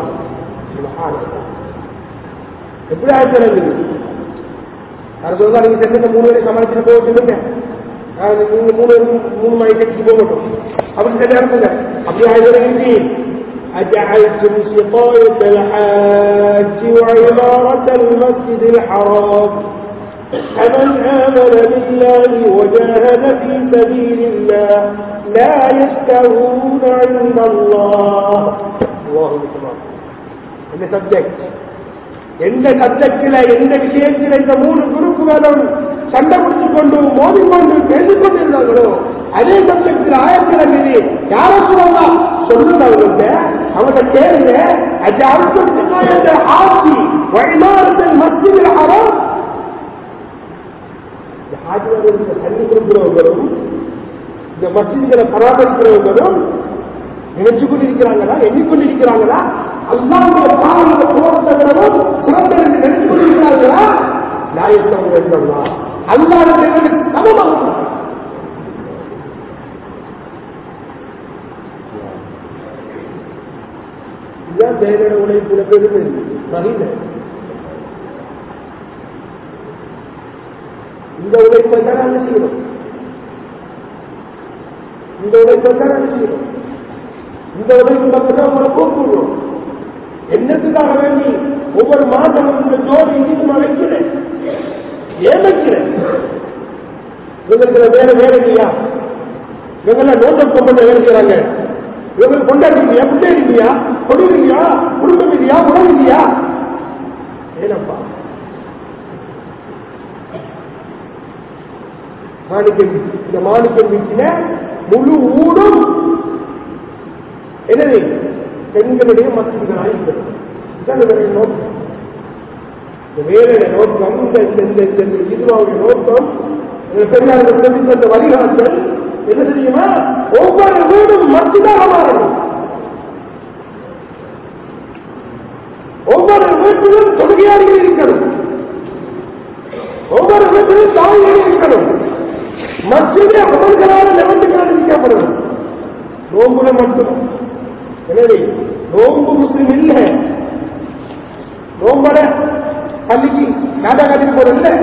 [SPEAKER 1] எப்படி ஆயத்திறங்குது யாரும் சொல்லுவா நீங்க செஞ்ச மூணு பேரை சமாளிச்சுட்டு போக சொல்லுங்க நான் நீங்க மூணு பேரும் மூணு மணி கட்சிக்கு போகட்டும் அப்படி செஞ்ச இடத்துல அப்படி ஆயத்திறங்கி أجعلتم سقاية الحاج وعمارة المسجد الحرام فمن آمن بالله وجاهد في سبيل الله لا يستوون عند الله الله أكبر இந்த சப்ஜெக்ட் எந்த சப்ஜெக்டில் எந்த விஷயத்தில் இந்த மூணு குரூப்புகளும் சண்டை பிடித்துக் கொண்டு மோதிக்கொண்டு பேசிக் கொண்டிருந்தாங்களோ அதே சப்ஜெக்டில் ஆயிரத்தில் மீது யார சொல்லலாம் சொல்லுங்க அவங்கள்ட்ட அவங்க கேளுங்க அது அடுத்த ஆட்சி வழிமாறுதல் மத்தியில் அறம் ஆஜிவாதத்துக்கு தண்ணி கொடுக்கிறவங்களும் இந்த மசிதிகளை பராமரிக்கிறவங்களும் நினைச்சு கொண்டிருக்கிறாங்களா எண்ணிக்கொண்டிருக்கிறாங்களா அல்லாவுடைய பாவங்களை போறதை விடவும் சிறந்த என்று நினைச்சு கொண்டிருக்கிறார்களா நியாயத்தம் வேண்டும்னா அல்லாத சமமாக இதுதான் தேவையான உழைப்பு பெருமை மகிழ இந்த உழைப்பை தான் நாங்கள் செய்யணும் இந்த உழைப்பை தான் நாங்கள் செய்யணும் இந்த உழைப்பு மக்கள் தான் உங்களை கூப்பிடுறோம் என்னத்துக்காக வேண்டி ஒவ்வொரு மாதமும் இந்த ஜோடி இனிமா வைக்கிறேன் ஏன் வைக்கிறேன் இவங்களுக்கு வேற வேலை இல்லையா இவங்கெல்லாம் நோட்டம் கொண்டு வேலை செய்யறாங்க இவங்களுக்கு கொண்டாடுறீங்க பிள்ளை இல்லையா கொடி இல்லையா குடும்பம் இல்லையா உணவு இல்லையா ஏனப்பா மாணிக்கம் வீச்சு. இந்த மாணிக்கம் வீச்சில முழு ஊடும் என்னது பெண்களுடைய மசிதிகளாக இருக்கிறது இதான் இவருடைய நோக்கம் இந்த வேலைய நோக்கம் இந்த இந்த இந்த இந்த இந்த இதுவாவுடைய நோக்கம் இந்த பெரியார்கள் சொல்லி தந்த வழிகாட்டல் என்ன தெரியுமா ஒவ்வொரு வீடும் மசிதாக மாறணும் ஒவ்வொரு வீட்டிலும் தொழுகையாளிகள் இருக்கணும் ஒவ்வொரு வீட்டிலும் தாய்கள் இருக்கணும் மசித அமல்களால் நிலந்துகளால் விதிக்கப்படணும் நோம்புல மட்டும் எனவே நோம்பு முஸ்லிம் இல்லை நோம்பட பள்ளிக்கு நாடா காட்டிட்டு போறது இல்லை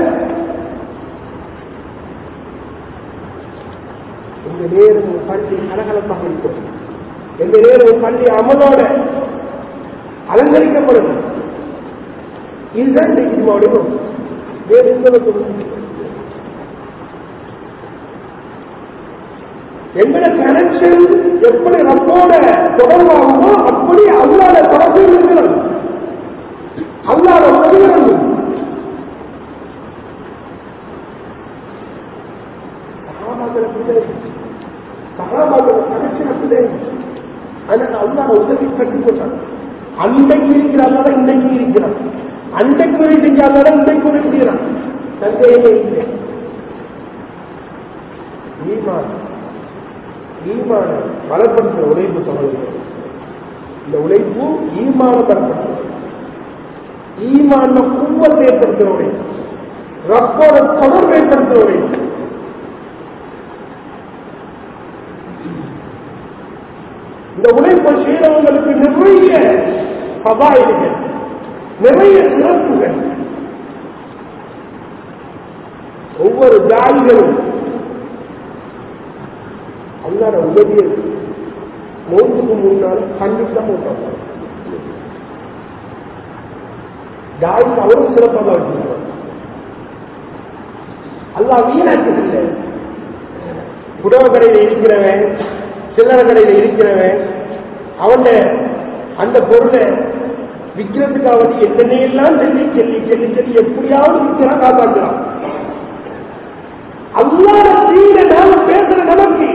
[SPEAKER 1] இந்த நேரம் உன் பள்ளி கலகலப்பாக இருக்கும் எந்த நேரம் உன் பள்ளி அமலோட அலங்கரிக்கப்படும் இதுதான் இந்த இஜ்மாவுடைய நோக்கம். வேறு எந்த நோக்கமும் இல்லை. எங்கட கனெக்ஷன் எப்படி ரப்போட தொடர்பாகுமோ அப்படி அல்லாத தொடர்பு இருக்கிறது அல்லாத உதவிகள் சகாபாக்கள் அப்படிதான் இருந்துச்சு. சகாபாக்கள் கனெக்ஷன் அப்படிதான் இருந்துச்சு. அதனால அல்லாத உதவி கற்றுக் கொண்டாங்க அன்றைக்கு இருக்கிறாங்க இன்றைக்கு இருக்கிறான் அன்றைக்கு உதவி செஞ்சாங்க இன்றைக்கு உதவி செய்யறான் சந்தேகமே இல்லை ஈமான் ஈமான பலப்படுத்துற உழைப்பு சகோதரர்கள் இந்த உழைப்பு ஈமான பலப்படுத்துறது ஈமான கும்பத்தை ஏற்படுத்துற உழைப்பு ரப்போட தொடர்பை ஏற்படுத்துற உழைப்பு இந்த உழைப்பை செய்யறவங்களுக்கு நிறைய பதாயிகள் நிறைய சிறப்புகள் ஒவ்வொரு தாய்களும் அல்லாத உதவியை நோன்புக்கு முன்னால கண்டிப்பா போட்டாங்க தாய்க்கு அவரும் சிறப்பாக வச்சிருக்கிறார் அல்லா வீணாக்கவில்லை புடவ கடையில இருக்கிறவன் சில்லறை கடையில இருக்கிறவன் அவன் அந்த பொருளை விற்கிறதுக்காக வேண்டி என்னென்னையெல்லாம் சொல்லி சொல்லி சொல்லி சொல்லி எப்படியாவது விற்கிறான் காப்பாற்றுறான் அல்லாத தீர நாம பேசுற நமக்கு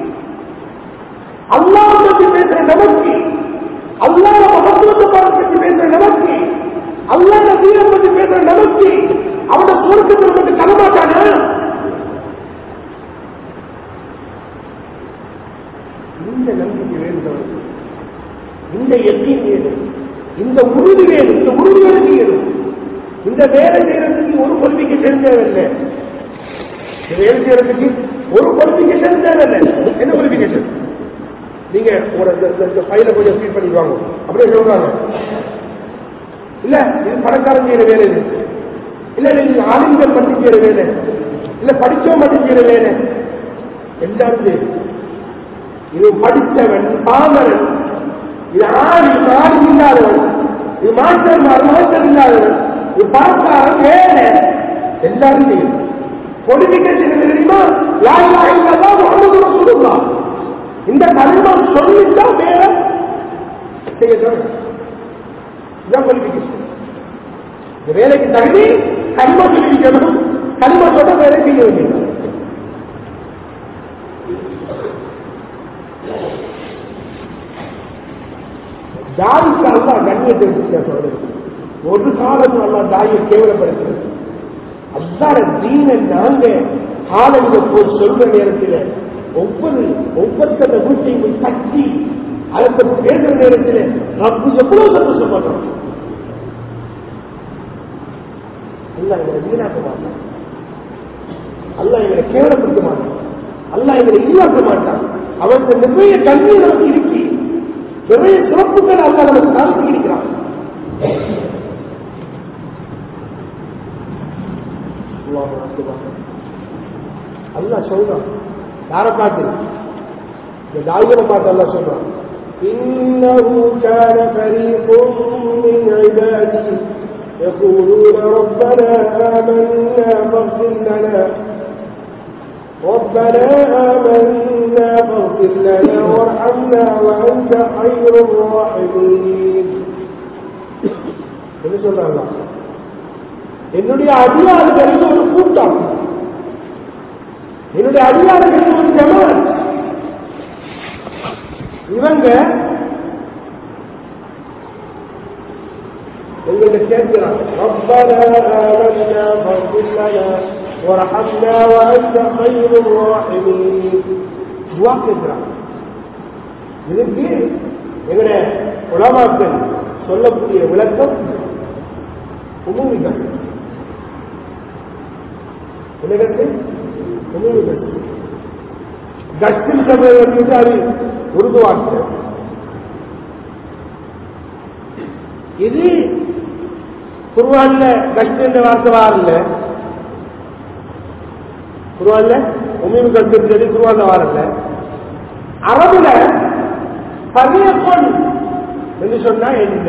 [SPEAKER 1] அல்லாஹ் பற்றி பேசுற நமக்கு அல்லாஹ் மகத்துவத்தை பற்றி பேசுற நமக்கு அல்லாஹ் தீரை பற்றி பேசுற நமக்கு அவன சுருக்கத்தை நமக்கு தரமாட்டானா இந்த நம்பிக்கை வேண்டும் இந்த எத்தீன் வேணும் இந்த உறுதி வேணும் இந்த உறுதி வேணும் வேணும் இந்த வேலை செய்யறதுக்கு ஒரு கொள்கைக்கு தெரிஞ்சதில்லை இந்த வேலை செய்யறதுக்கு ஒரு குவாலிபிகேஷன் தேவையில்லை என்ன குவாலிபிகேஷன் நீங்க ஒரு இந்த ஃபைல கொஞ்சம் ஃபீல் பண்ணிடுவாங்க அப்படியே சொல்றாங்க இல்ல இது பணக்காரன் செய்யற வேலை இது இல்ல நீங்க ஆளுங்கள் மட்டும் செய்யற வேலை இல்ல படிச்சவன் மட்டும் செய்யற வேலை எல்லாரும் செய்யும் இது படித்தவன் பாமரன் இது ஆணி ஆணி இல்லாதவன் இது மாஸ்டர் மாஸ்டர் இல்லாதவன் இது பணக்காரன் வேலை எல்லாரும் செய்யும் குவாலிபிகேஷன் என்ன தெரியுமா லா இலாஹ இல்லல்லாஹ் முஹம்மது ரசூலுல்லாஹ் இந்த கலிமா சொல்லித்தான் வேற செய்ய சொல்றேன் இதான் குவாலிபிகேஷன் இந்த வேலைக்கு தகுதி கலிமா சொல்லிக்கணும் கலிமா சொல்ல வேலை செய்ய வேண்டியது தாய்க்கு அல்லா கண்ணியத்தை வச்சு சொல்றது ஒரு காலம் அல்லா தாயை கேவலப்படுத்துறது அல்லாத தீனை நாங்க காலையில போய் சொல்ற நேரத்தில் ஒவ்வொரு ஒவ்வொருத்தர வீட்டையும் போய் தட்டி அதை பற்றி பேசுற நேரத்தில் ரப்பு எவ்வளவு சந்தோஷப்படுறோம் அல்ல எங்களை வீணாக்க மாட்டான் அல்ல எங்களை கேவலப்படுத்த மாட்டான் அல்ல எங்களை இல்லாக்க மாட்டான் அவனுக்கு நிறைய கல்வி நமக்கு இருக்கு நிறைய சிறப்புகள் அல்ல நமக்கு காமித்து இருக்கிறான் அல்லா சொல்றான் யாரை பார்த்து இந்த தாயிரை பார்த்து அல்லா சொல்றான் إنه كان فريق من عبادي يقولون ربنا آمنا فاغفر لنا ربنا آمنا فاغفر لنا وارحمنا وأنت خير الراحمين என்ன சொல்றாங்க என்னுடைய அடியாறுகளில் ஒரு கூட்டம் என்னுடைய அடியாறுகளில் ஒரு ஜமாத் இவங்க எங்கள்கிட்ட கேட்கிறாங்க ربنا آمنا فاغفر لنا وارحمنا وأنت خير الراحمين துவா கேட்கிறாங்க இதுக்கு எங்களுடைய உலமாக்கள் சொல்லக்கூடிய விளக்கம் உமுமிகள் என்ன கட்டு உமுமிகள் கஷ்டில் சமயம் அது உருது வார்த்தை இது குருவான்ல கஷ்ட என்ற வார்த்தை வாரல குருவான்ல உமிவு கஷ்டம் குருவான்ல வாரல அரபுல பழைய பொன் என்று சொன்னா என்ன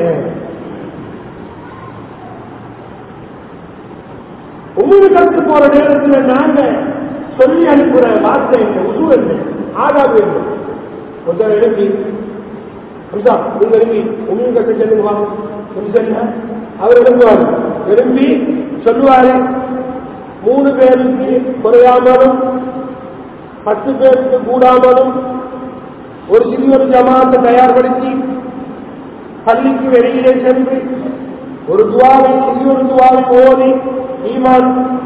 [SPEAKER 1] உமிவு கற்று போற நேரத்தில் நாங்க சொல்லி அனுப்புற வார்த்தை என்ன உசு என்ன ஆதாபு என்ன ஒருத்தர் எழுப்பி அம்சா நீங்க எழுப்பி உமிவு கற்று செல்லுங்க வாங்க சொல்லுங்க அவர் எழுப்புவார் எழுப்பி சொல்லுவாரு மூணு பேருக்கு குறையாமலும் பத்து பேருக்கு கூடாமலும் ஒரு சிறியொரு ஜமாத்தை தயார்படுத்தி பள்ளிக்கு வெளியிலே சென்று ஒரு துவாவை சிறியொரு துவாவை ஓதி ஈமான்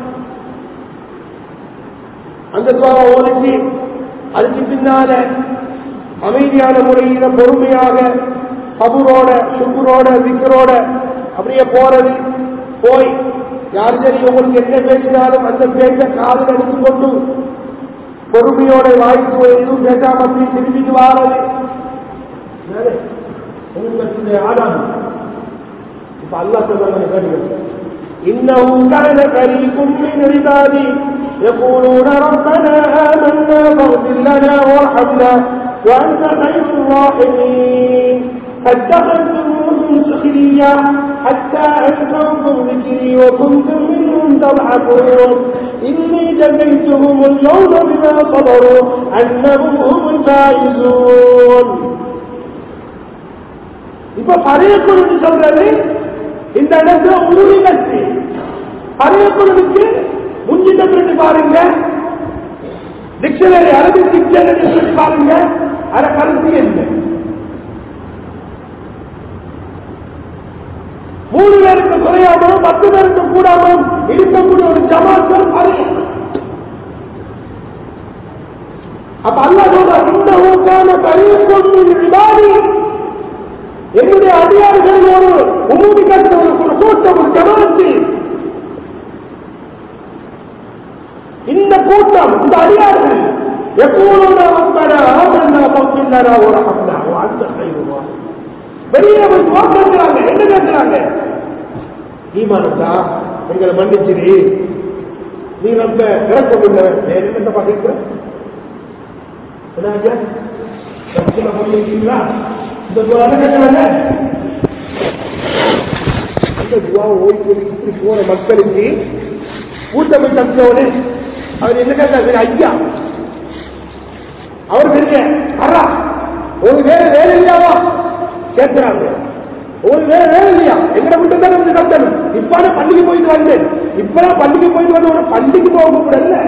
[SPEAKER 1] அந்த துவாவை ஓதிச்சு அதுக்கு பின்னால அமைதியான முறையில பொறுமையாக கபுரோட சுக்குரோட விக்கரோட அப்படியே போறது போய் யார் சரி உங்களுக்கு என்ன பேசினாலும் அந்த பேச்ச காதில் எடுத்துக்கொண்டு பொறுமையோட வாய்ப்பு எதுவும் பேசாம அப்படி திரும்பிட்டு வாரது உங்களுக்கு ஆடாது இப்ப அல்லா சொல்றாங்க கேட்டுக்க إنه كان فريق من عبادي يقولون ربنا آمنا فاغفر لنا وارحمنا وأنت خير الراحمين فاتخذتموهم سخريا حتى أنكرتم ذكري وكنتم منهم تضحكون إني جزيتهم اليوم بما صبروا أنهم هم الفائزون இப்ப பழைய குழுன்னு சொல்றது இந்த இடத்துல உருளி கட்சி பழைய குழுவுக்கு முன்னிட்ட பிரிட்டு பாருங்க டிக்ஷனரி அரபி டிக்ஷனரி பிரிட்டு பாருங்க அரை கருத்து என்ன மூணு பேருக்கு குறையாமலும் பத்து பேருக்கு கூடாமலும் இருக்கக்கூடிய ஒரு ஜமாத்தல் பழைய அப்ப அல்லா சொல்ற இந்த ஊக்கான பரிசும் விவாதி என்னுடைய அதிகாரிகள் ஒரு உமூதி கட்ட ஒரு ஒரு கூட்டம் ஒரு ஜமாத்து இந்த கூட்டம் இந்த அதிகாரிகள் எப்போதும் ரப்பனா ஆமன்னா பக்கில்லனா ஒரு ஹம்னா அந்த கைதுவா வெளியே போய் துவா கேட்கிறாங்க என்ன கேட்கிறாங்க ஈமானத்தா எங்களை மன்னிச்சிரு நீ ரொம்ப இறக்கம் இல்லை என்ன பாக்கிக்கிற என்ன சத்தியமா பண்ணிருக்கீங்களா இந்த துவா கேட்கிறாங்க இந்த துவா ஓய்வு இப்படி போற மக்களுக்கு கூட்டமை தந்தவனே அவர் என்ன கேட்டார் ஐயா அவர் பெரிய அரா ஒரு வேற வேலை இல்லையாவா கேட்கிறாங்க ஒரு வேற வேலை இல்லையா எங்களை மட்டும் தான் வந்து கட்டணும் இப்ப பள்ளிக்கு போயிட்டு வந்தேன் இப்ப பள்ளிக்கு போயிட்டு வந்து ஒரு பள்ளிக்கு போக கூட இல்ல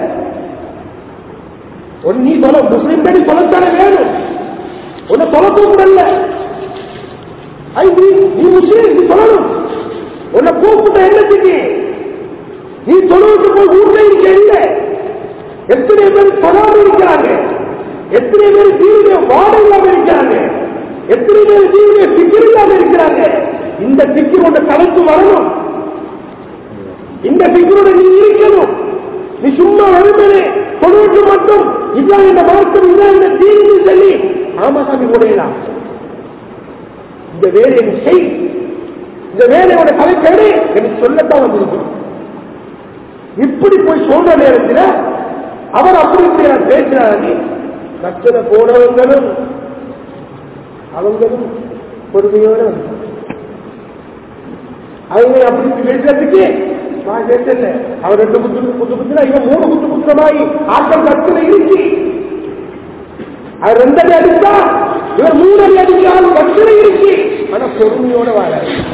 [SPEAKER 1] ஒரு நீ சொல்ல முஸ்லிம் பேடி சொல்லத்தானே வேணும் உன்னை சொல்லக்கூட கூட இல்ல ஐ நீ நீ முஸ்லீம் நீ சொல்லணும் உன்னை கூப்பிட்ட என்னத்துக்கு நீ தொழுவுக்கு போய் வீட்டுல இருக்க இல்ல எத்தனை பேர் சொல்லாம இருக்கிறாங்க எத்தனை பேர் தீவிர வாட இல்லாம இருக்கிறாங்க எத்தனை பேர் தீவிர சிக்கல் இல்லாம இருக்கிறாங்க இந்த சிக்கலோட தலைக்கு வரணும் இந்த சிக்கலோட நீ இருக்கணும் நீ சும்மா வருமனே தொழுவிட்டு மட்டும் இதான் இந்த மார்க்கம் இதான் இந்த தீர்வு சொல்லி ஆமா சாமி முடையலாம் இந்த வேலையை நீ செய் இந்த வேலையோட தலைக்கேடு எனக்கு சொல்லத்தான் வந்திருக்கிறோம் இப்படி போய் சொல்ற நேரத்தில் அவர் அப்படி இப்படி பேசுறாரு கச்சனை போனவங்களும் அவங்களும் பொறுமையோட வந்தாங்க. அவங்க அப்படி இப்படி பேசுறதுக்கு நான் பேசல அவர் ரெண்டு குத்து குத்து குத்துனா இவன் மூணு குத்து குத்துற மாதிரி ஆட்கள் கத்துல இருக்கு அவர் ரெண்டடி அடிச்சா இவர் மூணடி அடிச்சாலும் கத்துல இருக்கு ஆனா பொறுமையோட வாழ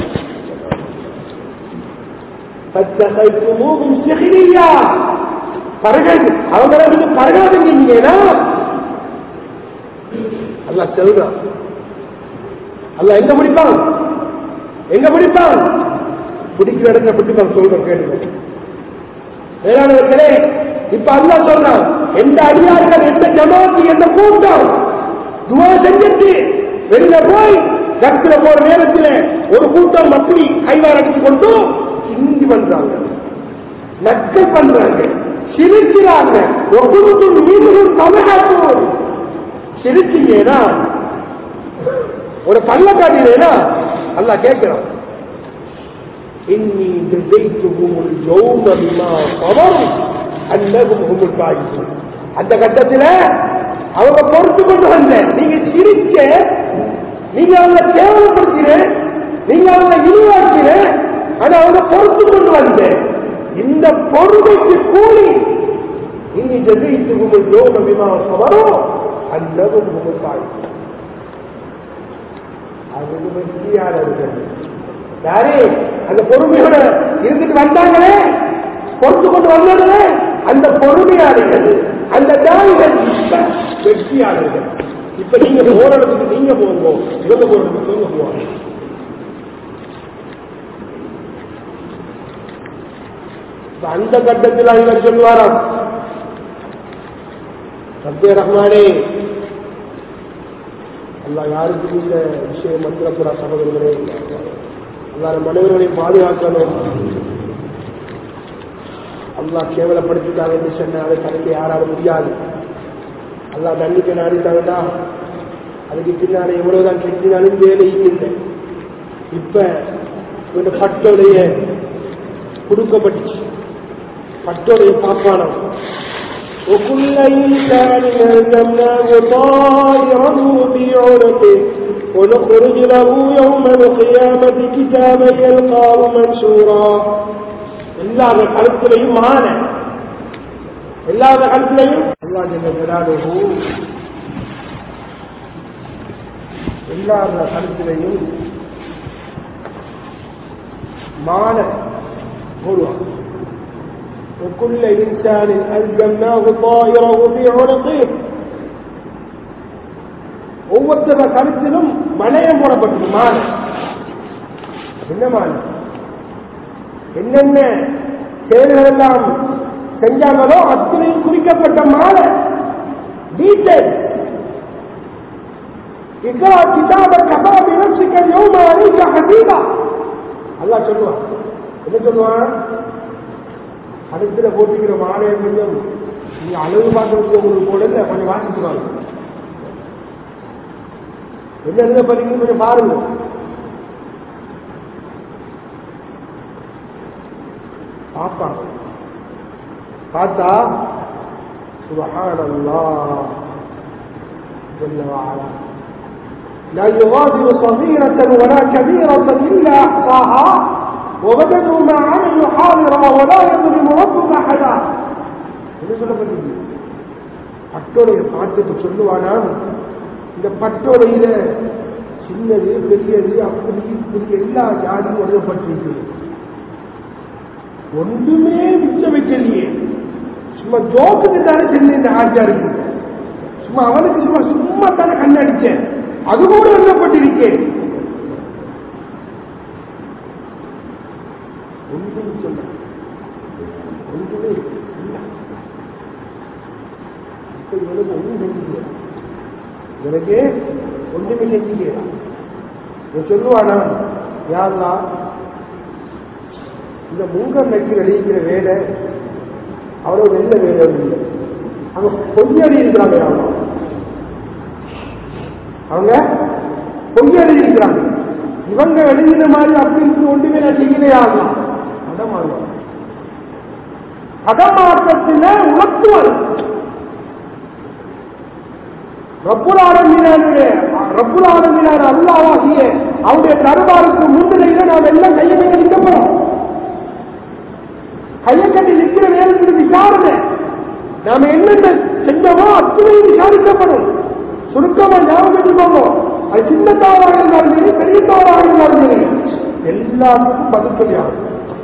[SPEAKER 1] தத்தகைத்துமூகும் சிகிரியா பரகாது அவங்கள வந்து பரகாதுங்கன்னா அல்ல சொல்றான் அல்ல எங்க முடிப்பான் எங்க பிடிப்பான் பிடிக்கிற இடத்துல பிடிப்பான் சொல்றேன் கேளுங்க வேளாண்மைகளே இப்ப அல்லா சொல்றான் எந்த அடியார்கள் எந்த ஜமாத்து எந்த கூட்டம் துவா செஞ்சுட்டு வெளியில போய் கத்துல போற நேரத்தில் ஒரு கூட்டம் அப்படி கைவார் அடிச்சு கொண்டு சிந்தி பண்றாங்க நக்கல் பண்றாங்க சிரிக்கிறாங்க ஒவ்வொருத்தரும் மீண்டும் தமிழாக்கும் சிரிச்சீங்கன்னா ஒரு கள்ள காட்டினேனா அல்லா கேட்கிறான் إني جزيتهم اليوم بما صبروا أنهم هم الفائزون அந்த கட்டத்துல அவங்க பொறுத்து கொண்டு வந்த நீங்க சிரிச்ச நீங்க அவங்க கேவலப்படுத்தின நீங்க அவங்க இழிவாக்கின ஆனா அவங்க பொறுத்து கொண்டு வந்த இந்த பொறுமைக்கு கூலி இனி ஜெயித்துகும் யோக விமா சவரும் அன்னதும் முகத்தாய் அது வெற்றியாளர்கள் யாரு அந்த பொறுமையோட இருந்துட்டு வந்தாங்களே பொறுத்து கொண்டு வந்தாங்களே அந்த பொறுமையாளர்கள் அந்த தாய்கள் இப்ப வெற்றியாளர்கள் இப்ப நீங்க போறதுக்கு நீங்க போங்க இவங்க போறதுக்கு இவங்க போவாங்க இப்ப அந்த கட்டத்தில் இவர் சொல்லுவாராம் சத்திய ரஹ்மானே அல்லாஹ் யாருக்கும் இந்த விஷயம் மந்திரப்புறா சகோதரர்களே அல்லாஹ் மனிதர்களையும் பாதுகாக்கணும் அல்லாஹ் கேவலப்படுத்திட்டாங்க என்று சொன்ன அதை தடுக்க யாரால முடியாது அல்லாஹ் தண்டிக்க நாடிட்டாங்கடா அதுக்கு பின்னாடி எவ்வளவுதான் கெட்டினாலும் வேலை இல்லை இப்ப இந்த பட்டோடைய கொடுக்கப்பட்டுச்சு பட்டோடைய பாப்பானம் وكل إنسان ألزمناه طائره في عنقه ونخرج له يوم القيامة كتابا يلقاه منشورا இல்லாத கழுத்திலையும் மான இல்லாத கழுத்திலையும் அல்லா ஜெல்ல ஜலாலுஹு இல்லாத கழுத்திலையும் மான போடுவான் وكل إنسان ألزمناه طائره في عنقه ஒவ்வொருத்தர கருத்திலும் மனையம் போடப்பட்டது மாலை என்ன மாலை என்னென்ன செயல்கள் எல்லாம் செஞ்சாங்களோ அத்தனையும் குறிக்கப்பட்ட மாலை டீட்டெயில் இக்கா கிதாப கபா விமர்சிக்க யோமா அணிக்க ஹதீபா அல்லாஹ் சொல்லுவான் என்ன சொல்லுவான் அடுத்துல போட்டுக்கிற மாலையை கொஞ்சம் நீங்க அளவு பார்க்கறதுக்கு உங்களுக்கு கூட இல்லை கொஞ்சம் வாசிச்சுவாங்க என்ன எழுத படிக்கணும் கொஞ்சம் பாருங்க பார்ப்பாங்க பார்த்தா سبحان الله جل وعلا لا يغادر صغيرة ولا كبيرة إلا أحصاها ووجدوا ما عملوا حاضرا ولا يظلم ربك أحدا என்ன சொல்லப்பட்டது பட்டோடைய பாட்டுக்கு சொல்லுவானா இந்த பட்டோடையில சின்னது பெரியது அப்படி இப்படி எல்லா ஜாதியும் எழுதப்பட்டிருக்கு ஒன்றுமே மிச்சம் வைக்கலையே சும்மா ஜோக்குக்கு தானே செல்ல இந்த ஆச்சாருக்கு சும்மா அவனுக்கு சும்மா சும்மா தானே கண்ணடிச்சேன் அது கூட எழுதப்பட்டிருக்கேன் ஒன்றும் சொல்ல ஒன்றுமே இல்லை இப்ப இவனுக்கு ஒன்றும் செஞ்சுக்கலாம் இவனுக்கு ஒன்றுமே செஞ்சுக்கலாம் இவன் சொல்லுவானா யாருலா இந்த முங்கர் நக்கி அழிக்கிற வேலை அவ்வளவு வெள்ள வேலை இல்லை அவங்க பொய்யடி இருக்கிறாங்க யாரும் அவங்க பொய்யடி இருக்கிறாங்க இவங்க எழுதின மாதிரி அப்படின்னு ஒன்றுமே நான் செய்யலையாகலாம் அடமாறுவாங்க அடமாற்றத்தில் உணர்த்துவது ரப்புலாரம்பினாருடைய ரப்புலாரம்பினார் அல்லாவாகிய அவருடைய தருவாருக்கு முன்னிலையில நாம் எல்லாம் கையை கட்டி நிற்க போறோம் கையை கட்டி நிற்கிற நேரத்தில் விசாரணை நாம என்னென்ன செஞ்சோமோ அத்தனையும் விசாரிக்கப்படும் சுருக்கமா ஞாபகம் வச்சுக்கோங்க அது சின்ன தவறாக இருந்தாலும் சரி பெரிய தவறாக இருந்தாலும் சரி எல்லாத்துக்கும் பதில் சொல்லியாகும்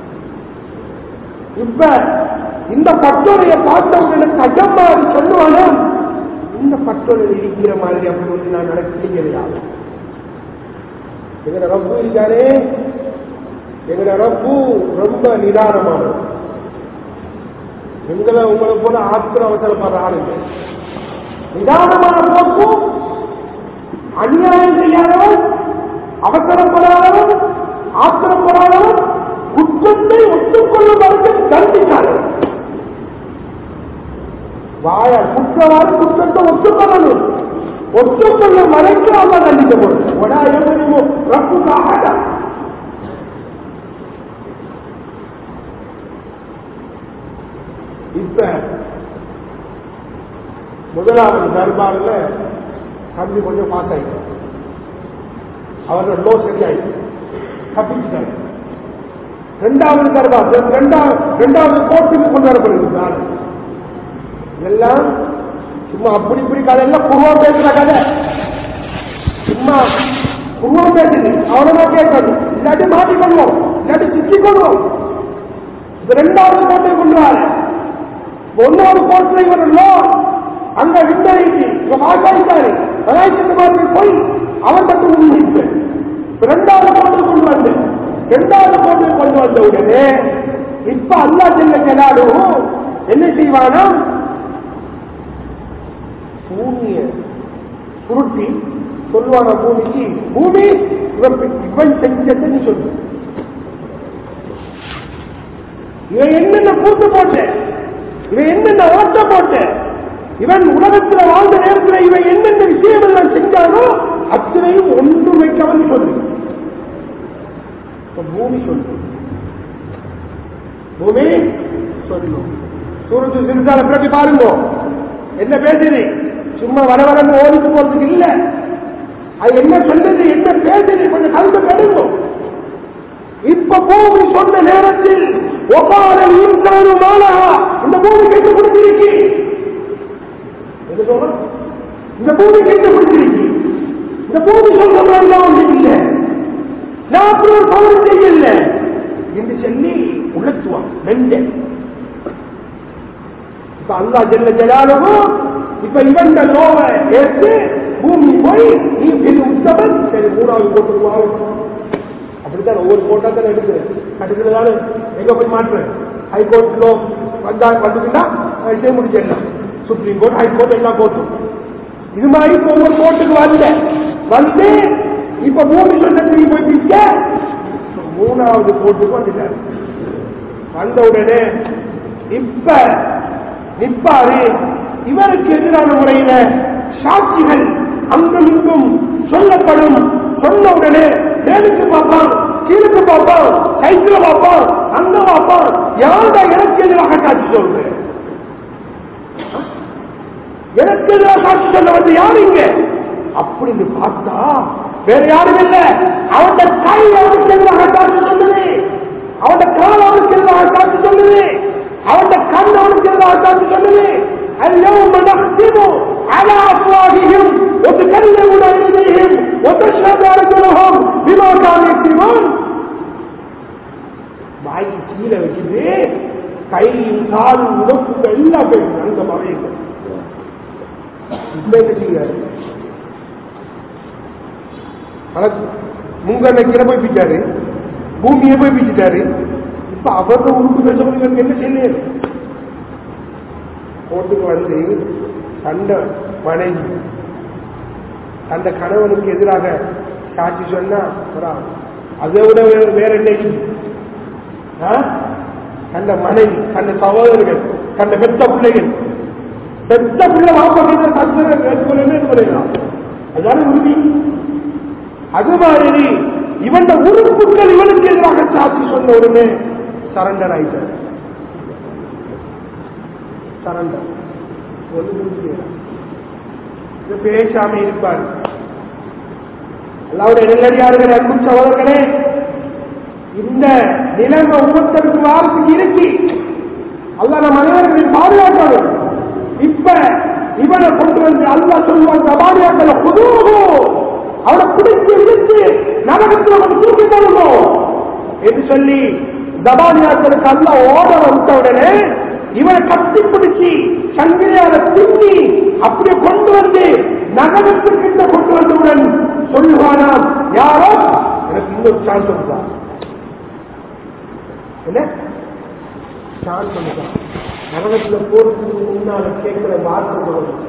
[SPEAKER 1] இப்ப இந்த பட்டோரைய பார்த்தவங்களுக்கு அஜம்மாறு சொல்லுவானா இந்த பட்டோரை இருக்கிற மாதிரி அப்படி ஒன்று நான் நடக்கலையா எங்கட ரப்பு இருக்கானே எங்கட ரப்பு ரொம்ப நிதானமானது எங்களை உங்களை போல ஆத்திர அவசரப்படுற ஆளுங்க நிதானமான போக்கும் அநியாயம் செய்யாதவன் அவசரப்படாதவன் ஆத்திரப்படாதவன் குற்றத்தை ஒத்துக்கொள்ளும் வரைக்கும் தண்டிக்காதவன் வாய குற்றவாறு குற்றத்தை ஒத்துக்கொள்ளணும் ஒத்துக்கொள்ளும் வரைக்கும் அவன் தண்டிக்கப்படும் ஒடா எவனுமோ ரப்புக்காக இப்ப முதலாவது தர்பாரில் தம்பி கொஞ்சம் பாஸ் ஆயிட்டு அவரோட லோ சரியாயிட்டு தப்பிச்சுட்டாரு ரெண்டாவது தர்பார் ரெண்டாவது ரெண்டாவது கோர்ட்டுக்கு கொண்டு வரப்படுது ஆளு. இதெல்லாம் சும்மா அப்படி இப்படி கதை எல்லாம் குருவா பேசுற கதை சும்மா குருவா பேசுது அவ்வளவுதான் கேட்கணும் இல்லாட்டி மாட்டிக்கொள்வோம் இல்லாட்டி சிக்கிக் கொள்வோம் இது ரெண்டாவது கோட்டை கொண்டு வர ஒன்னாவது கோட்டை இவர் லோன் அங்க விண்ணறிக்கை இவ வாக்காளித்தாரு கலாய்ச்சிட்டு மாதிரி போய் அவன் மட்டும் உண்மைப்பு இரண்டாவது கோட்டை கொண்டு வந்து இரண்டாவது கோட்டை கொண்டு வந்த உடனே இப்ப அல்லா செல்ல கலாடும் என்ன செய்வானா பூமிய சுருட்டி சொல்லுவான பூமிக்கு பூமி இவன் இவன் செஞ்சதை நீ சொல்லு இவன் என்னென்ன கூட்டு போட்ட இவன் என்னென்ன ஓட்ட போட்ட இவன் உலகத்தில் வாழ்ந்த நேரத்தில் இவன் என்னென்ன விஷயம் எல்லாம் செஞ்சானோ அத்தனையும் ஒன்று வைக்கவன் சொல்லு இப்ப பூமி சொல்லு பூமி சொல்லும் சூரத்து சிறுசால பிரட்டி பாருங்க என்ன பேசுது சும்மா வர வரன்னு ஓடிட்டு போறதுக்கு இல்ல அது என்ன சொல்லுது என்ன பேசுது கொஞ்சம் கலந்து கடுங்க இப்ப பூமி சொன்ன நேரத்தில் ஒப்பான இன்சானு மாலகா இந்த பூமி கேட்டு கொடுத்திருக்கி என்ன சொல்றோம்? இந்த பூமி கேட்டு கொடுத்திருக்கி இந்த பூமி சொல்ற மாதிரி ஒன்றும் இல்லை நான் அப்படி ஒரு தவறு செய்யல என்று சொல்லி உணர்த்துவான் நெஞ்ச இப்ப அல்லா ஜெல்ல ஜலாலுவும் இப்ப இவன் லோவ ஏற்று பூமி போய் நீ பெரிய உத்தமன் சரி மூணாவது போட்டுருவாங்க அப்படித்தான் ஒவ்வொரு கோட்டா தான் எடுக்கிறேன் கட்டுக்கிறதால எங்க போய் மாற்றுறேன் ஹைகோர்ட்ல வந்தா வந்துச்சுன்னா இதே முடிச்சிடலாம் சுப்ரீம் கோர்ட் ஹைகோர்ட் எல்லா கோர்ட்டும் இது மாதிரி இப்ப ஒவ்வொரு கோர்ட்டுக்கு வந்த வந்து இப்ப மூணு சொன்னத்துக்கு போய் பிடிக்க மூணாவது கோர்ட்டுக்கு வந்துட்டாரு வந்த உடனே இப்ப நிப்பாரு இவருக்கு எதிரான முறையில சாட்சிகள் அங்கும் இங்கும் சொல்லப்படும் சொன்ன உடனே மேலுக்கு பார்ப்பான் கீழுக்கு பார்ப்பான் சைக்கிள பார்ப்பான் அங்க பார்ப்பான் யாரோட எனக்கு எதிராக சாட்சி சொல்றேன் எனக்கு எதிராக சாட்சி சொல்ல வந்து யாரு இங்க அப்படின்னு பார்த்தா வேற யாரும் இல்ல அவன் கை அவனுக்கு எதிராக சாட்சி சொல்லுது அவன் கால் அவனுக்கு எதிராக சாட்சி சொல்லுது அவன் கண் அவனுக்கு எதிராக சாட்சி சொல்லுது اليوم نختم على افواههم وتكلمنا ايديهم وتشهد ارجلهم بما كانوا يكتبون வாய் கீழே வச்சுட்டு கையும் காலும் உடம்புக்கு எல்லாம் போயிடுது அந்த மழையில் இப்ப என்ன செய்யறாரு முங்கண்ண கீழே போய் பிச்சாரு பூமியை போய் பிச்சுட்டாரு இப்ப அவரோட உறுப்பு பேச முடியும் என்ன செய்யலையே கோர்ட்டுக்கு வந்து தண்ட மனைவி தந்த கணவனுக்கு எதிராக சாட்சி சொன்னா அப்புறம் அதை விட வேற- வேற என்ன ஆ? தந்த மனைவி தந்த சகோதரர்கள் தந்த பெத்த பிள்ளைகள் பெத்த பிள்ளை வாப்பா கிட்ட சத்திரம் கேட்கணும்னு சொல்லலாம் அதான உறுதி அது மாதிரி இவன் உறுப்புகள் இவனுக்கு எதிராக சாட்சி சொன்ன உடனே சரண்டர் ஆயிட்டார் சரண்டர் பேசாம இருப்பார் அல்லாவுடைய நெல்லடியார்கள் அன்பு சகோதரர்களே இந்த நிலைமை ஒவ்வொருத்தருக்கு வாரத்துக்கு இருக்கு அல்ல நம் அனைவர்களையும் பாதுகாக்கணும் இப்ப இவனை கொண்டு வந்து அல்லா சொல்லுவான் சபாரியாக்களை புதுவோ அவனை பிடிச்சு இழுத்து நரகத்தில் அவன் தூக்கி போடணும் என்று சொல்லி தபானியாக்களுக்கு அல்ல ஓடர் விட்ட உடனே இவனை கட்டி பிடிச்சி சங்கிலியால திண்ணி அப்படியே கொண்டு வந்து நகரத்துக்கிட்ட கொண்டு வந்தவுடன் சொல்லுவானாம் யாரோ எனக்கு இன்னொரு சான்ஸ் கொடுத்தான் என்ன சான்ஸ் கொடுத்தான் நரகத்துல போறதுக்கு முன்னால கேட்கிற வார்த்தை சொல்லணும்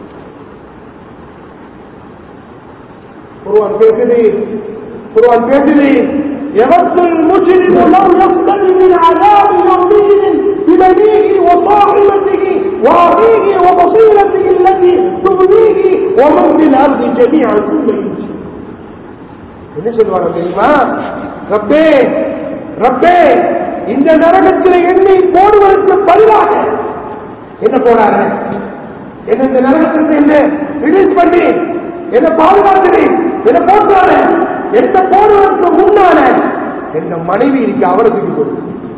[SPEAKER 1] குருவான் பேசுது குருவான் பேசுது يود المجرم لو يفتدي من عذاب يومئذ ببنيه وصاحبته واخيه وبصيرته التي تغنيه ومن في الارض جميعا ثم يمشي என்ன சொல்லுவாங்க தெரியுமா ரப்பே ரப்பே இந்த நரகத்தில் என்னை போடுவதற்கு பதிலாக என்ன போடாத என்ன இந்த நரகத்திற்கு என்ன ரிலீஸ் பண்ணி என்ன பாதுகாக்கிறேன் என்ன போட்டான என்ன போடுவதற்கு முன்னால என்ன மனைவி இருக்கு அவரை தூக்கி போடு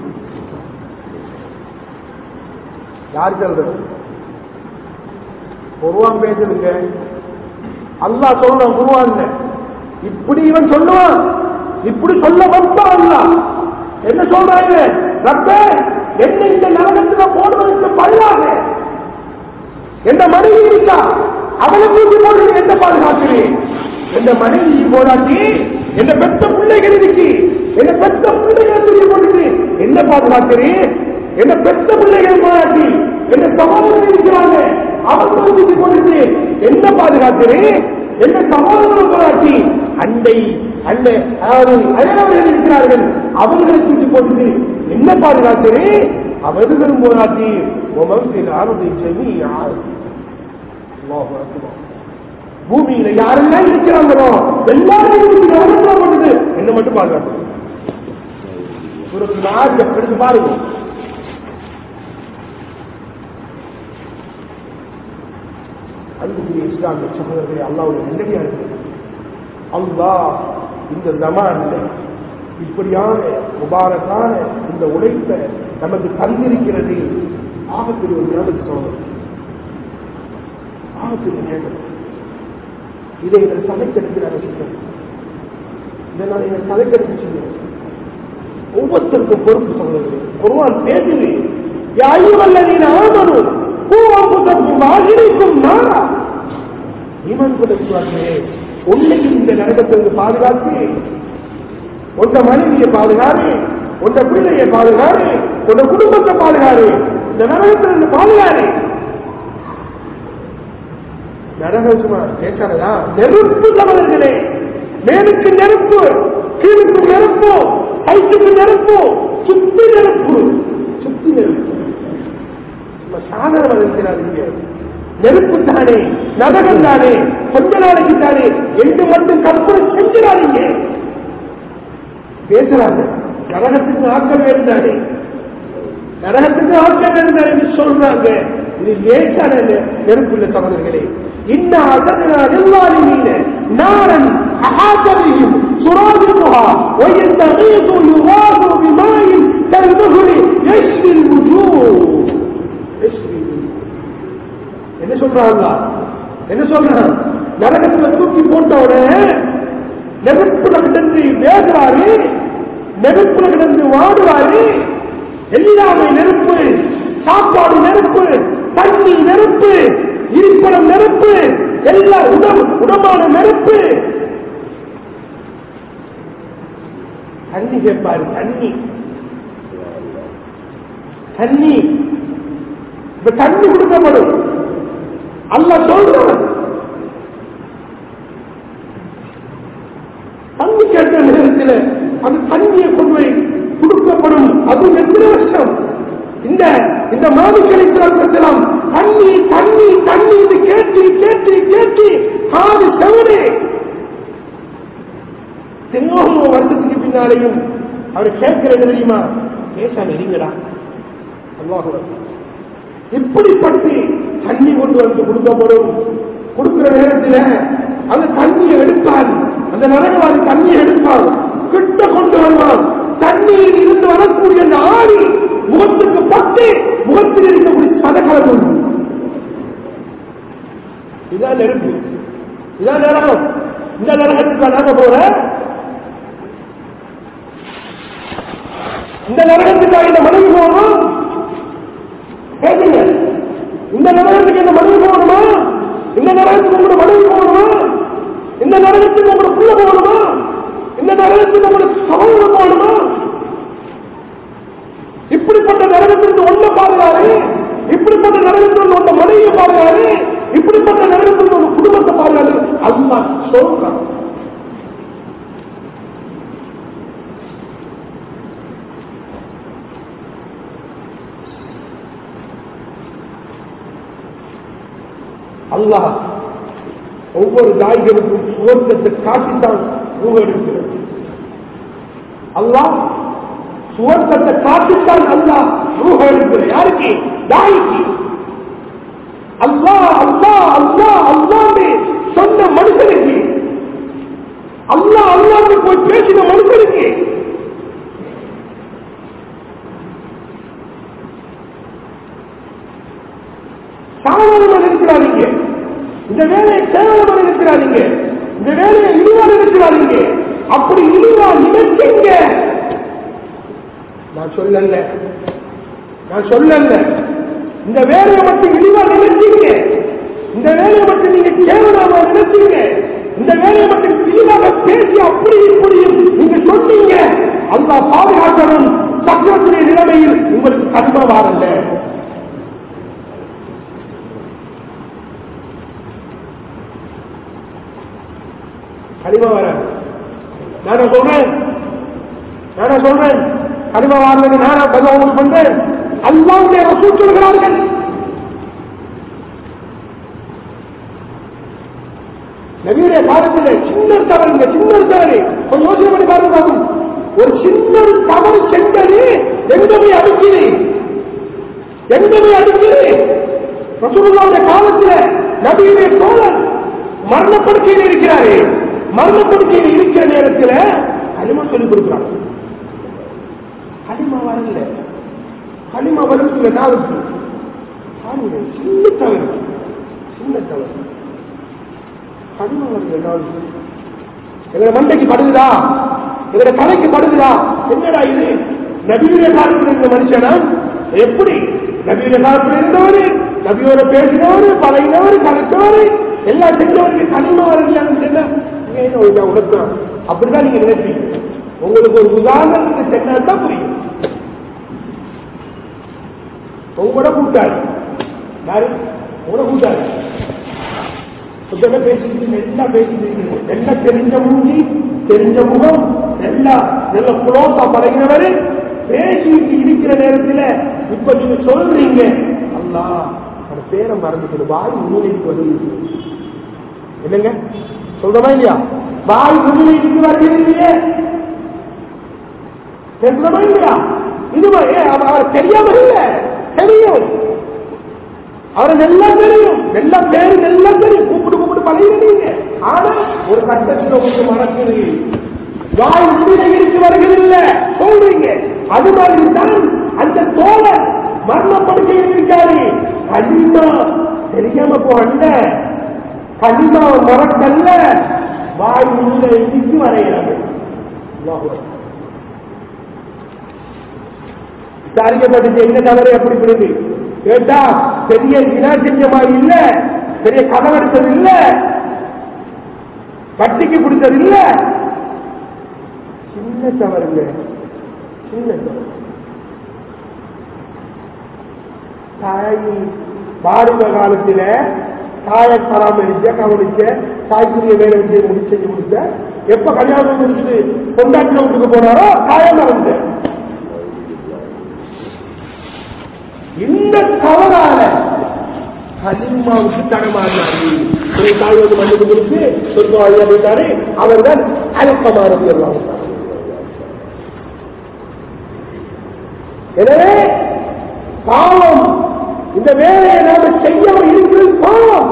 [SPEAKER 1] யார் சொல்றது குருவான் பேசுதுங்க அல்லாஹ் சொல்றான் குருவான் இப்படி இவன் சொல்லுவான் இப்படி சொல்ல வந்தான் அல்லாஹ் என்ன சொல்றாங்க ரப்பே என்ன இந்த நரகத்துல போடுவதற்கு பதிலாக எந்த மனைவி இருக்கா அவளை தூக்கி போட்டு என்ன பாதுகாக்கிறேன் எந்த மனைவி போராட்டி எந்த பெத்த பிள்ளைகள் இருக்கு எந்த பெத்த பிள்ளைகளை தூக்கி போட்டு என்ன பாதுகாக்கிறேன் என்ன பெத்த பிள்ளைகள் போராட்டி என்ன சகோதரர் இருக்கிறாங்க அவங்களை தூக்கி போட்டு என்ன பாதுகாக்கிறேன் என்ன சகோதரர் போராட்டி அண்டை அண்டை அதாவது அயலவர்கள் இருக்கிறார்கள் அவர்களை தூக்கி போட்டு என்ன பாதுகாக்கிறேன் அவர்களும் போராட்டி உமன் ஆரம்பி செமி அல்லாஹு அக்பர். பூமியில யாரெல்லாம் இருக்கிறாங்களோ எல்லாரும் பண்ணுது என்ன மட்டும் பாதுகாத்து ஒரு நாள் எடுத்து பாருங்க அன்புக்குரிய இஸ்லாமிய சகோதரர்களை அல்லாவுடைய நல்லடியா இருக்கு அல்லாஹ் இந்த ஜமான்ல இப்படியான முபாரக்கான இந்த உழைப்பை நமக்கு தந்திருக்கிறது ஆபத்தில் ஒரு ஞாபகம் சோதனை ஆபத்தில் ஞாபகம் இதை எங்கள் சதைக்கெடுக்கிறாங்க சித்தம் இதை நான் எங்கள் சதைக்கெடுத்து செய்யணும் ஒவ்வொருத்தருக்கும் பொறுப்பு சகோதரர்களே குருவான் பேசுது யாயுவல்லதீன ஆமனும் பூவம்புதற்கும் வாகிரிக்கும் நாரா ஈமான் கொண்டிருக்கிறார்களே உன்னையும் இந்த நரகத்திற்கு பாதுகாத்து உந்த மனைவியை பாதுகாரு உந்த பிள்ளையை பாதுகாரு உந்த குடும்பத்தை பாதுகாரு இந்த நரகத்திலிருந்து பாதுகாரு நரகம் சும்மா கேட்கறதா நெருப்பு தவறுகளே மேலுக்கு நெருப்பு கீழுக்கு நெருப்பு கைக்கு நெருப்பு சுத்தி நெருப்பு சுத்தி நெருப்பு சும்மா சாதாரண இருக்கிறாருங்க நெருப்பு தானே நரகம் தானே கொஞ்ச நாளைக்கு தானே என்று மட்டும் கற்பனை செஞ்சிடாதீங்க பேசுறாங்க நரகத்துக்கு ஆக்கம் இருந்தானே நரகத்துக்கு ஆக்கம் இருந்தார் என்று சொல்றாங்க இது லேசான நெருப்புள்ள சகோதரர்களே இன்ன அசதனா நிர்வாணிமீன நாரன் அகாதவியும் சுராதிமுகா ويستغيث يغاث بماء كالمهل يشفي الوجوه يشفي الوجوه என்ன சொல்றாங்க என்ன சொல்றான் நரகத்துல தூக்கி போட்ட உடனே நெருப்புல கிடந்து வேகிறாரு நெருப்புல கிடந்து வாடுவாரு எல்லாமே நெருப்பு சாப்பாடு நெருப்பு தண்ணி நெருப்பு இருப்பிடம் நெருப்பு எல்லா உடம் உடமான நெருப்பு தண்ணி கேட்பாரு தண்ணி தண்ணி இப்ப தண்ணி கொடுக்கப்படும் அல்ல சொல்றான் தண்ணி கேட்ட நேரத்தில் அந்த தண்ணியை கொண்டு போய் கொடுக்கப்படும் அது எத்தனை வருஷம் இந்த இந்த மாமிகளை பிறப்பிக்கலாம் தண்ணி தண்ணி தண்ணி என்று கேட்டு கேட்டு கேட்டு காது செவனே எவ்வளவு வருஷத்துக்கு பின்னாலேயும் அவர் கேட்கிறது தெரியுமா பேசாம இருங்கடா அல்லாஹ் இப்படிப்பட்டு தண்ணி கொண்டு வந்து கொடுக்கப்படும் கொடுக்கிற நேரத்தில் அந்த தண்ணியை எடுப்பான் அந்த நரகவாதி தண்ணியை எடுப்பான் கிட்ட கொண்டு வருவான் தண்ணியில் இருந்து வரக்கூடிய அந்த ஆணி முகத்துக்கு பட்டு முகத்தில் இருக்கக்கூடிய சதக்கலம் இதான் நெருப்பு இதான் நரகம் இந்த நரகத்துக்கு நாங்க போற இந்த நரகத்துக்காக இந்த மனைவி போகணும் கேட்குங்க இந்த நரகத்துக்கு இந்த மனைவி போகணுமா இந்த நரகத்துக்கு உங்களோட மனைவி போகணுமா இந்த நரகத்துக்கு உங்களோட புள்ள போகணுமா இந்த நரகத்துக்கு உங்களோட சகோதரம் போகணுமா இப்படிப்பட்ட நரகத்திற்கு ஒண்ண பாருறாரு இப்படிப்பட்ட நரகத்திற்கு ஒன்ற மனைவியை பாருறாரு இப்படிப்பட்ட நரகத்திற்கு ஒரு குடும்பத்தை பாருறாரு அல்லா சொல்றான் அல்லாஹ் ஒவ்வொரு தாய்களுக்கும் சுவர்க்கத்தை காட்டித்தான் ரூப எடுக்கிறது அல்லாஹ் சுவர்க்கத்தை காட்டித்தான் அல்லாஹ் ரூப எடுக்கிறது யாருக்கு தாய்க்கு அல்லாஹ் அல்லாஹ் அல்லாஹ் அல்லான்னு சொன்ன மனுஷனுக்கு அல்லாஹ் அல்லான்னு போய் பேசின மனுஷனுக்கு சாதாரணமாக இருக்கிறாதீங்க இந்த வேலையை கேவலமாக இருக்கிறாதீங்க இந்த வேலையை இழிவா இருக்கிறாதீங்க அப்படி இழிவா நினைச்சீங்க நான் சொல்லல நான் சொல்லல இந்த வேலையை மட்டும் இழிவா நினைச்சீங்க இந்த வேலையை மட்டும் நீங்க கேவலமா நினைச்சீங்க இந்த வேலையை மட்டும் இழிவாக பேசி அப்படி இப்படியும் நீங்க சொன்னீங்க அல்லா பாதுகாக்கணும் சக்கரத்துடைய நிலைமையில் உங்களுக்கு கடிமா வாரல்ல கடிமா வர நானா சொல்றேன் நானா சொல்றேன் கடிமா வாரதுக்கு நானா பதில் உங்களுக்கு பண்றேன் அல்லாவுடைய ரசூல் சொல்கிறார்கள் நவீன காலத்தில் சின்ன தவறுங்க சின்ன தவறு கொஞ்சம் யோசனை பண்ணி பாருங்க பாக்கும் ஒரு சின்ன தவறு செஞ்சது எங்க போய் அடிக்குது எங்க போய் அடிக்குது ரசூலுல்லாவுடைய காலத்தில் நபியுடைய தோழர் மரணப்படுக்கையில் இருக்கிறாரு மரணப்படுக்கையில் இருக்கிற நேரத்தில் களிமா சொல்லிக் கொடுக்கிறாங்க களிமா வரல களிமா வருது நாளுக்கு பாருங்க சின்ன தவறு சின்ன தவறு களிமா வருது நாளுக்கு எங்களை மண்டைக்கு படுகுதா எங்களை தலைக்கு படுகுதா என்னடா இது நபியுடைய காலத்தில் இருந்த மனுஷனா எப்படி நபியுடைய காலத்தில் இருந்தவரு நபியோட பேசினவரு பழகினவரு கலத்தவரு எல்லாம் செஞ்சவருக்கு களிமா வரலையான்னு சொன்னா உலகம் அப்படிதான் நீங்க நினைப்பீங்க உங்களுக்கு ஒரு உதாரணத்துக்கு சென்னா புரியும் உங்களோட கூட்டாளி யாரு உங்களோட கூட்டாளி சுத்தமா பேசிட்டு எல்லாம் பேசிட்டு இருக்கீங்க எல்லாம் தெரிஞ்ச மூஞ்சி தெரிஞ்ச முகம் எல்லாம் நல்ல குளோசா பழகினவரு பேசிட்டு இருக்கிற நேரத்தில் இப்ப நீங்க சொல்றீங்க அல்லா அந்த பேரை மறந்துட்டு வாய் மூலைக்கு வருது என்னங்க சொல்றமா இல்லையா வாய் மூலைக்கு வருகிறீங்க சொல்றமா இல்லையா இது அவர் தெரியாம இல்ல தெரியும் அவரை நல்லா தெரியும் எல்லா பேரு நல்லா தெரியும் கூப்பிட்டு கூப்பிட்டு பழகிறீங்க ஆனா ஒரு கட்டத்தில் உங்களுக்கு மறக்குது வாய் முடிவை இருக்கு வருகிறதில்ல சொல்றீங்க அது மாதிரி தான் அந்த தோழர் மரணப்படுக்கையில் இருக்காரு கலிமா தெரியாம போகல கலிமா மறக்கல்ல வாய் உள்ள இடிக்கு வரைகிறாங்க விசாரிக்கப்பட்டு என்ன தவறு எப்படி பிடிது கேட்டா பெரிய வினா செஞ்ச மாதிரி இல்ல பெரிய கதவெடுத்தது இல்ல வட்டிக்கு பிடிச்சது இல்ல சின்ன தவறுங்க சின்ன தவறு தாய் பாருங்க காலத்துல தாயை பராமரிக்க கவனிக்க தாய்க்குரிய வேலை செய்ய முடிச்சு செஞ்சு முடிச்ச எப்ப கல்யாணம் முடிச்சுட்டு கொண்டாட்டின வீட்டுக்கு போனாரோ தாயை மறந்து இந்த தவறால கலிமாவுக்கு தடமாறினாரு ஒரு தாய் வந்து மண்ணுக்கு முடிச்சு சொர்க்கவாதி அப்படின்னாரு அவர்கள் அலக்கமாறது எல்லாம் எனவே பாவம் இந்த வேலையை நாம செய்ய இருக்கிறது பாவம்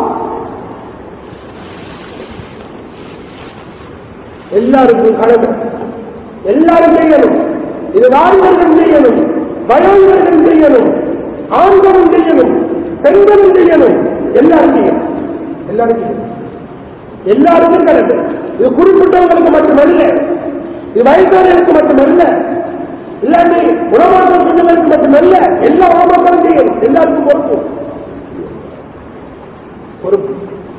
[SPEAKER 1] எல்லாருக்கும் கடமை எல்லாரும் செய்யணும் இது வாலிபர்கள் செய்யணும் வயோதிகர்கள் செய்யணும் ஆண்களும் செய்யணும் பெண்களும் செய்யணும் எல்லாரும் செய்யணும் எல்லாரும் செய்யணும் எல்லாருக்கும் கடமை இது குறிப்பிட்டவங்களுக்கு மட்டுமல்ல இது வயசானவர்களுக்கு மட்டுமல்ல இல்லாட்டி உணவாக்கம் செஞ்சவர்களுக்கு மட்டுமல்ல எல்லா உணவாக்கம் செய்யணும் எல்லாருக்கும் பொறுப்பு பொறுப்பு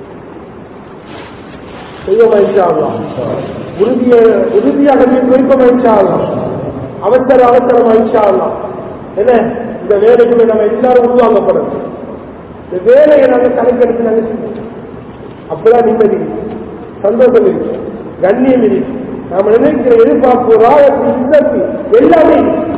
[SPEAKER 1] செய்வோமா இன்ஷா அல்லாஹ். உறுதிய உறுதியாக வைப்போமா இன்ஷா அல்லாஹ். அவசர அவசரமா இன்ஷா அல்லாஹ். என்ன இந்த வேலைக்குள்ள நம்ம எல்லாரும் உருவாக்கப்படணும் இந்த வேலையை நாங்க கணக்கெடுத்து நாங்க செய்யணும் அப்பதான் நிம்மதி இருக்கு. சந்தோஷம் இருக்கு கண்ணியம் இருக்கு நாம நினைக்கிற எதிர்பார்ப்பு ராயத்து இசத்து எல்லாமே இருக்கு.